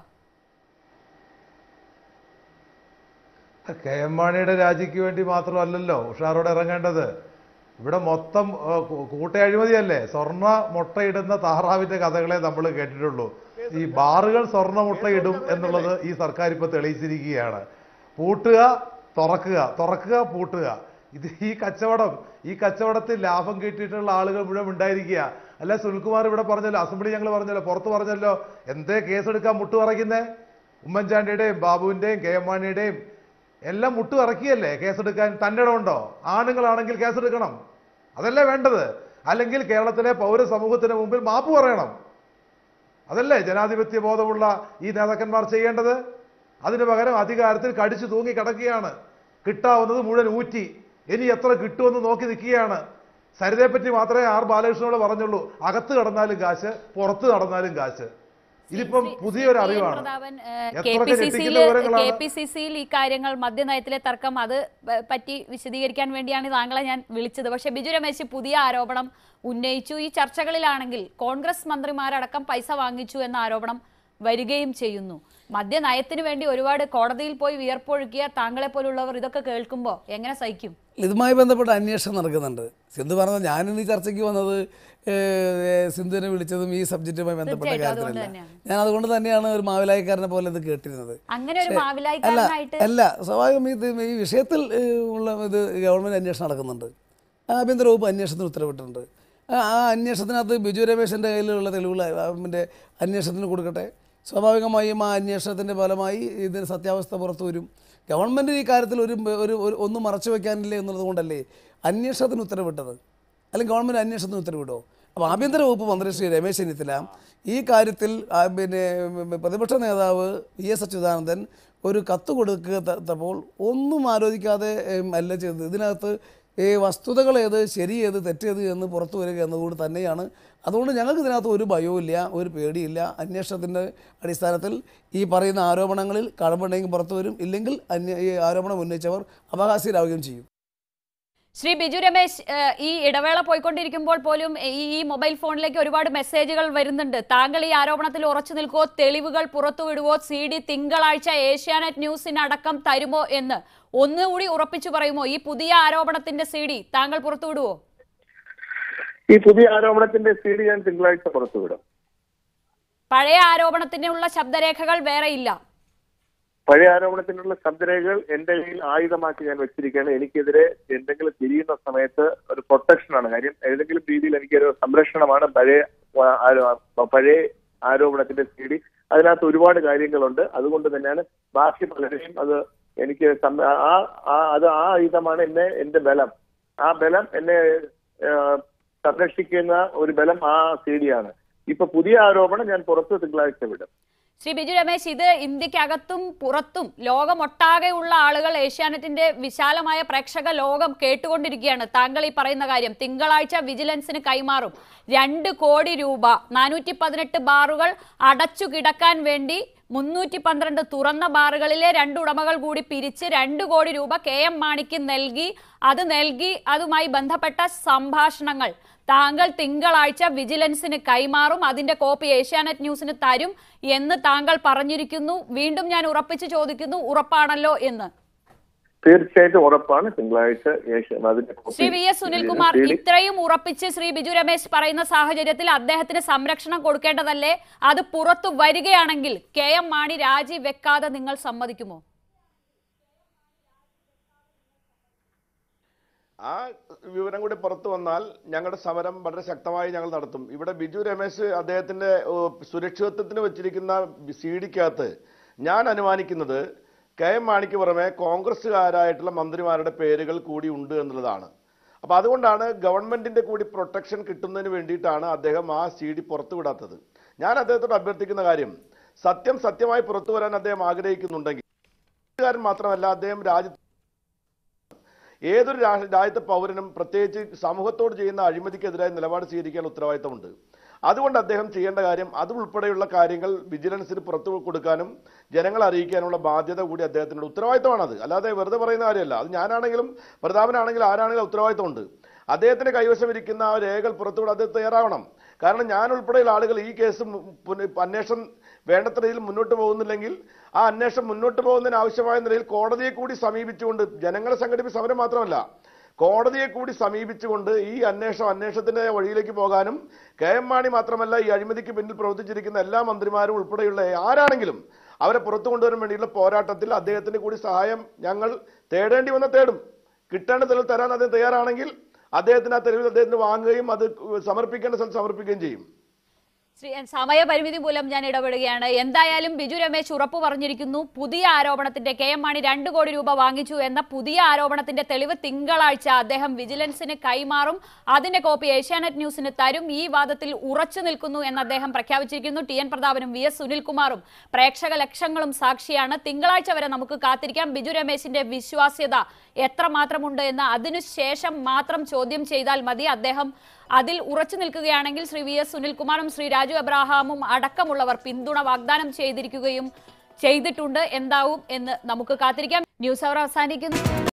കെ എം മാണിയുടെ രാജിക്ക് വേണ്ടി മാത്രമല്ലല്ലോ ഉഷാറോടെ ഇറങ്ങേണ്ടത് ഇവിടെ മൊത്തം ആ, കൂ- കൂട്ടയഴിമതിയല്ലേ സ്വർണ്ണ മുട്ടയിടുന്ന താറാവിന്റെ കഥകളെ നമ്മൾ കേട്ടിട്ടുള്ളൂ ഈ ബാറുകൾ സ്വർണ്ണ മുട്ടയിടും എന്നുള്ളത് ഈ സർക്കാർ ഇപ്പൊ തെളിയിച്ചിരിക്കുകയാണ് പൂട്ടുക തുറക്കുക തുറക്കുക പൂട്ടുക ഇത് ഈ കച്ചവടം ഈ കച്ചവടത്തിൽ ലാഭം കിട്ടിയിട്ടുള്ള ആളുകൾ മുഴുവൻ ഉണ്ടായിരിക്കുക അല്ല സുനിൽകുമാർ ഇവിടെ പറഞ്ഞല്ലോ അസംബ്ലി ഞങ്ങൾ പറഞ്ഞല്ലോ പുറത്ത് പറഞ്ഞല്ലോ എന്തേ കേസെടുക്കാൻ മുട്ടു പറയുന്നേ ഉമ്മൻചാണ്ടിയുടെയും ബാബുവിന്റെയും കെ എം മാണിയുടെയും എല്ലാം മുട്ടു ഇറക്കിയല്ലേ കേസെടുക്കാൻ തൻ്റെ ഇടമുണ്ടോ ആണുങ്ങളാണെങ്കിൽ കേസെടുക്കണം അതല്ലേ വേണ്ടത് അല്ലെങ്കിൽ കേരളത്തിലെ പൗരസമൂഹത്തിന് മുമ്പിൽ മാപ്പ് പറയണം അതല്ലേ ജനാധിപത്യ ബോധമുള്ള ഈ നേതാക്കന്മാർ ചെയ്യേണ്ടത് അതിന് പകരം അധികാരത്തിൽ കടിച്ചു തൂങ്ങി കിടക്കുകയാണ് കിട്ടാവുന്നത് മുഴുവൻ ഊറ്റി ഇനി എത്ര കിട്ടുമെന്ന് നോക്കി നിൽക്കുകയാണ് സരിതയെ പറ്റി മാത്രമേ ആർ ബാലകൃഷ്ണനോട് പറഞ്ഞുള്ളൂ അകത്ത് കടന്നാലും കാശ് പുറത്ത് കടന്നാലും കാശ് ഇതിപ്പം പുതിയൊരു അറിവാണ്
കെ
എത്രയൊക്കെ
പി സി
ഞെട്ടിക്കുന്ന
സിയിൽ
വിവരങ്ങളാണ്.
കെ പി സി സിയിൽ ഈ കാര്യങ്ങൾ മദ്യനയത്തിലെ തർക്കം അത് പ- പറ്റി വിശദീകരിക്കാൻ വേണ്ടിയാണ് താങ്കളെ ഞാൻ വിളിച്ചത് പക്ഷേ ബിജു രമേശ് പുതിയ ആരോപണം ഉന്നയിച്ചു ഈ ചർച്ചകളിലാണെങ്കിൽ കോൺഗ്രസ് മന്ത്രിമാരടക്കം പൈസ വാങ്ങിച്ചു എന്ന ആരോപണം വരികയും ചെയ്യുന്നു മദ്യനയത്തിന് വേണ്ടി ഒരുപാട് കോടതിയിൽ പോയി വിയർപ്പൊഴുക്കിയ താങ്കളെ പോലുള്ളവർ ഇതൊക്കെ കേൾക്കുമ്പോൾ എങ്ങനെ സഹിക്കും
ഇതുമായി ബന്ധപ്പെട്ട അന്വേഷണം നടക്കുന്നുണ്ട് സിന്ധു പറഞ്ഞത് ഞാനിന്ന് ഈ ചർച്ചയ്ക്ക് വന്നത് ഏഹ്, സിന്ധുവിനെ വിളിച്ചതും ഈ സബ്ജക്റ്റുമായി ബന്ധപ്പെട്ട
തീർച്ചയായിട്ടും അതുകൊണ്ട്
കാര്യത്തിലല്ല
തന്നെയാണ്.
ഞാൻ അതുകൊണ്ട് തന്നെയാണ് ഒരു മാവിലായിക്കാരനെ പോലെ ഇത് കേട്ടിരുന്നത്
അങ്ങനെ ഒരു
പക്ഷേ-
മാവിലായിക്കാരനായിട്ട്
അല്ല അല്ല സ്വാഭാവികം ഇത് ഈ വിഷയത്തിൽ ഏഹ്, ഉള്ള ഇത് ഗവൺമെൻറ് അന്വേഷണം നടക്കുന്നുണ്ട് ആഭ്യന്തര വകുപ്പ് അന്വേഷണത്തിന് ഉത്തരവിട്ടിട്ടുണ്ട് ആ ആ അന്വേഷണത്തിനകത്ത് ബിജു രമേശിൻ്റെ കയ്യിലുള്ള തെളിവുകൾ അതിൻ്റെ അന്വേഷണത്തിന് കൊടുക്കട്ടെ സ്വാഭാവികമായും ആ അന്വേഷണത്തിൻ്റെ ഫലമായി ഇതിന് സത്യാവസ്ഥ പുറത്തു വരും ഗവൺമെൻറ് ഈ കാര്യത്തിൽ ഒരു ഒരു ഒരു- ഒന്നും മറച്ചു വെക്കാനില്ല എന്നുള്ളത് കൊണ്ടല്ലേ അന്വേഷണത്തിന് ഉത്തരവിട്ടത് അല്ലെങ്കിൽ ഗവൺമെൻറ് അന്വേഷണത്തിന് ഉത്തരവിട്ടോ അപ്പോൾ ആഭ്യന്തര വകുപ്പ് മന്ത്രി ശ്രീ രമേശ് ചെന്നിത്തല ഈ കാര്യത്തിൽ ആ, പിന്നെ ഉം, പ്രതിപക്ഷ നേതാവ് വി എസ് അച്യുതാനന്ദൻ ഒരു കത്ത് കൊടുക്കത്തപ്പോൾ ഒന്നും ആലോചിക്കാതെ ഉം, അല്ല ചെയ്തത് ഇതിനകത്ത് ഈ വസ്തുതകൾ ഏത് ശരി ഏത് തെറ്റേത് എന്ന് പുറത്തു വരിക എന്നതുകൊണ്ട് തന്നെയാണ് അതുകൊണ്ട് ഞങ്ങൾക്ക് ഇതിനകത്ത് ഒരു ഭയവും ഇല്ല ഒരു പേടിയില്ല അന്വേഷണത്തിൻ്റെ അടിസ്ഥാനത്തിൽ ഈ പറയുന്ന ആരോപണങ്ങളിൽ കടമ്പുണ്ടെങ്കിൽ പുറത്തു വരും ഇല്ലെങ്കിൽ അന്വേ ഈ ആരോപണം ഉന്നയിച്ചവർ അപഹാസ്യരാവുകയും ചെയ്യും
ശ്രീ ബിജു രമേശ് ഏഹ്, ഈ ഇടവേള പോയിക്കൊണ്ടിരിക്കുമ്പോൾ പോലും ഈ ഈ മൊബൈൽ ഫോണിലേക്ക് ഒരുപാട് മെസ്സേജുകൾ വരുന്നുണ്ട് താങ്കൾ ഈ ആരോപണത്തിൽ ഉറച്ചു നിൽക്കുവോ തെളിവുകൾ പുറത്തുവിടുവോ സി ഡി തിങ്കളാഴ്ച ഏഷ്യാനെറ്റ് ന്യൂസിന് അടക്കം തരുമോ എന്ന് ഒന്നുകൂടി ഉറപ്പിച്ചു പറയുമോ ഈ പുതിയ ആരോപണത്തിന്റെ സി ഡി താങ്കൾ പുറത്തുവിടുവോ
ഈ പുതിയ ആരോപണത്തിന്റെ സി ഡി ഞാൻ തിങ്കളാഴ്ച പുറത്തുവിടും
പഴയ ആരോപണത്തിനുള്ള ശബ്ദരേഖകൾ വേറെ ഇല്ല
പഴയ ആരോപണത്തിനുള്ള ശബ്ദരേഖകൾ എന്റെ കയ്യിൽ ആയുധമാക്കി ഞാൻ വെച്ചിരിക്കുകയാണ് എനിക്കെതിരെ എന്തെങ്കിലും തിരിയുന്ന സമയത്ത് ഒരു പ്രൊട്ടക്ഷനാണ് കാര്യം ഏതെങ്കിലും രീതിയിൽ എനിക്കൊരു സംരക്ഷണമാണ് പഴയ ആ, ആരോ- പഴയ ആരോപണത്തിന്റെ സി ഡി അതിനകത്ത് ഒരുപാട് കാര്യങ്ങളുണ്ട് അതുകൊണ്ട് തന്നെയാണ് ബാക്കി പലരെയും അത് എനിക്ക് സം- ആ ആ- അത് ആ ആയുധമാണ് എന്നെ എന്റെ ബലം ആ ബലം എന്നെ ആ, സംരക്ഷിക്കുന്ന ഒരു ബലം ആ സി ഡി ആണ് ഇപ്പൊ പുതിയ ആരോപണം ഞാൻ പുറത്ത് തിങ്കളാഴ്ച വിടും
ശ്രീ ബിജു രമേശ് ഇത് ഇന്ത്യക്കകത്തും പുറത്തും ലോകമൊട്ടാകെയുള്ള ആളുകൾ ഏഷ്യാനെറ്റിന്റെ വിശാലമായ പ്രേക്ഷക ലോകം കേട്ടുകൊണ്ടിരിക്കുകയാണ് താങ്കൾ ഈ പറയുന്ന കാര്യം തിങ്കളാഴ്ച വിജിലൻസിന് കൈമാറും രണ്ട് കോടി രൂപ നാനൂറ്റി പതിനെട്ട് ബാറുകൾ അടച്ചു കിടക്കാൻ വേണ്ടി മുന്നൂറ്റി പന്ത്രണ്ട് തുറന്ന ബാറുകളിലെ രണ്ട് ഉടമകൾ കൂടി പിരിച്ച് രണ്ട് കോടി രൂപ കെ എം മാണിക്ക് നൽകി അത് നൽകി അതുമായി ബന്ധപ്പെട്ട സംഭാഷണങ്ങൾ താങ്കൾ തിങ്കളാഴ്ച വിജിലൻസിന് കൈമാറും അതിന്റെ കോപ്പി ഏഷ്യാനെറ്റ് ന്യൂസിന് തരും എന്ന് താങ്കൾ പറഞ്ഞിരിക്കുന്നു വീണ്ടും ഞാൻ ഉറപ്പിച്ച് ചോദിക്കുന്നു ഉറപ്പാണല്ലോ എന്ന്
തീർച്ചയായിട്ടും ഉറപ്പാണ് തിങ്കളാഴ്ച ഏഷ്യ അതിന്റെ copy
Shri V S Sunilkumar
CD
ഇത്രയും ഉറപ്പിച്ച് ശ്രീ ബിജു രമേശ് പറയുന്ന സാഹചര്യത്തിൽ അദ്ദേഹത്തിന് സംരക്ഷണം കൊടുക്കേണ്ടതല്ലേ അത് പുറത്തു വരികയാണെങ്കിൽ കെ എം മാണി രാജി വെക്കാതെ നിങ്ങൾ സമ്മതിക്കുമോ
ആ വിവരം കൂടി പുറത്തു വന്നാൽ ഞങ്ങളുടെ സമരം വളരെ ശക്തമായി ഞങ്ങൾ നടത്തും ഇവിടെ ബിജു രമേശ് അദ്ദേഹത്തിന്റെ ഓ, സുരക്ഷിതത്വത്തിന് വെച്ചിരിക്കുന്ന സി ഡിക്കകത്ത് ഞാൻ അനുമാനിക്കുന്നത് കെ എം മാണിക്ക് പുറമെ കോൺഗ്രസ്സുകാരായിട്ടുള്ള മന്ത്രിമാരുടെ പേരുകൾ കൂടി ഉണ്ട് എന്നുള്ളതാണ് അപ്പോൾ അതുകൊണ്ടാണ് ഗവൺമെന്റിന്റെ കൂടി പ്രൊട്ടക്ഷൻ കിട്ടുന്നതിന് വേണ്ടിയിട്ടാണ് അദ്ദേഹം ആ സി ഡി പുറത്തുവിടാത്തത് ഞാൻ അദ്ദേഹത്തോട് അഭ്യർത്ഥിക്കുന്ന കാര്യം സത്യം സത്യമായി പുറത്തു വരാൻ അദ്ദേഹം ആഗ്രഹിക്കുന്നുണ്ടെങ്കിൽ കാരൻ മാത്രമല്ല അദ്ദേഹം രാജ്യത്ത് ഏതൊരു രാ- രാജ്യത്തെ പൗരനും പ്രത്യേകിച്ച് സമൂഹത്തോട് ചെയ്യുന്ന അഴിമതിക്കെതിരായ നിലപാട് സ്വീകരിക്കാൻ ഉത്തരവാദിത്തമുണ്ട് അതുകൊണ്ട് അദ്ദേഹം ചെയ്യേണ്ട കാര്യം അത് ഉൾപ്പെടെയുള്ള കാര്യങ്ങൾ വിജിലൻസിന് പുറത്തു കൊടുക്കാനും ജനങ്ങളെ അറിയിക്കാനുള്ള ബാധ്യത കൂടി അദ്ദേഹത്തിനുള്ള ഉത്തരവാദിത്തമാണത് അല്ലാതെ വെറുതെ പറയുന്ന കാര്യമല്ല അത് ഞാനാണെങ്കിലും പ്രതാപനാണെങ്കിലും ആരാണെങ്കിലും ഉത്തരവാദിത്തമുണ്ട് അദ്ദേഹത്തിന്റെ കൈവശം ഇരിക്കുന്ന ആ രേഖകൾ പുറത്തുവിടാൻ അദ്ദേഹം തയ്യാറാവണം കാരണം ഞാൻ ഉൾപ്പെടെയുള്ള ആളുകൾ ഈ കേസ് മു- പുന- അന്വേഷണം വേണ്ടത്ര രീതിയിൽ മുന്നോട്ട് പോകുന്നില്ലെങ്കിൽ ആ അന്വേഷണം മുന്നോട്ട് പോകുന്നതിന് ആവശ്യമായ നിലയിൽ കോടതിയെ കൂടി സമീപിച്ചുകൊണ്ട് ജനങ്ങളെ സംഘടിപ്പിച്ച സമരം മാത്രമല്ല കോടതിയെ കൂടി സമീപിച്ചുകൊണ്ട് ഈ അന്വേഷണം അന്വേഷണത്തിന്റെ വഴിയിലേക്ക് പോകാനും കെ എം മാണി മാത്രമല്ല ഈ അഴിമതിക്ക് പിന്നിൽ പ്രവർത്തിച്ചിരിക്കുന്ന എല്ലാ മന്ത്രിമാരും ഉൾപ്പെടെയുള്ള ആരാണെങ്കിലും അവരെ പുറത്തു കൊണ്ടുവരാൻ വേണ്ടിയുള്ള പോരാട്ടത്തിൽ അദ്ദേഹത്തിന്റെ കൂടി സഹായം ഞങ്ങൾ തേടേണ്ടി വന്ന തേടും കിട്ടേണ്ട തെളിവ് തരാൻ അദ്ദേഹം തയ്യാറാണെങ്കിൽ അദ്ദേഹത്തിന് ആ തെളിവിൽ അദ്ദേഹത്തിന് വാങ്ങുകയും അത് സമർപ്പിക്കേണ്ട സ്ഥലത്ത് സമർപ്പിക്കുകയും ചെയ്യും
ശ്രീ സമയപരിമിതി മൂലം ഞാൻ ഇടപെടുകയാണ് എന്തായാലും ബിജു രമേശ് ഉറപ്പു പറഞ്ഞിരിക്കുന്നു പുതിയ ആരോപണത്തിന്റെ കെ എം മാണി രണ്ട് കോടി രൂപ വാങ്ങിച്ചു എന്ന പുതിയ ആരോപണത്തിന്റെ തെളിവ് തിങ്കളാഴ്ച അദ്ദേഹം വിജിലൻസിന് കൈമാറും അതിന്റെ കോപ്പി ഏഷ്യാനെറ്റ് ന്യൂസിന് തരും ഈ വാദത്തിൽ ഉറച്ചു നിൽക്കുന്നു എന്ന് അദ്ദേഹം പ്രഖ്യാപിച്ചിരിക്കുന്നു ടി എൻ പ്രതാപനും വി എസ് സുനിൽകുമാറും പ്രേക്ഷക ലക്ഷങ്ങളും സാക്ഷിയാണ് തിങ്കളാഴ്ച വരെ നമുക്ക് കാത്തിരിക്കാം ബിജു രമേശിന്റെ വിശ്വാസ്യത എത്രമാത്രമുണ്ട് എന്ന് അതിനുശേഷം മാത്രം ചോദ്യം ചെയ്താൽ മതി അദ്ദേഹം അതിൽ ഉറച്ചു നിൽക്കുകയാണെങ്കിൽ ശ്രീ വി എസ് സുനിൽകുമാറും ശ്രീ രാജു എബ്രാഹാമും അടക്കമുള്ളവർ പിന്തുണ വാഗ്ദാനം ചെയ്തിരിക്കുകയും ചെയ്തിട്ടുണ്ട് എന്താവും എന്ന് നമുക്ക് കാത്തിരിക്കാം ന്യൂസ് അവർ അവസാനിക്കുന്നു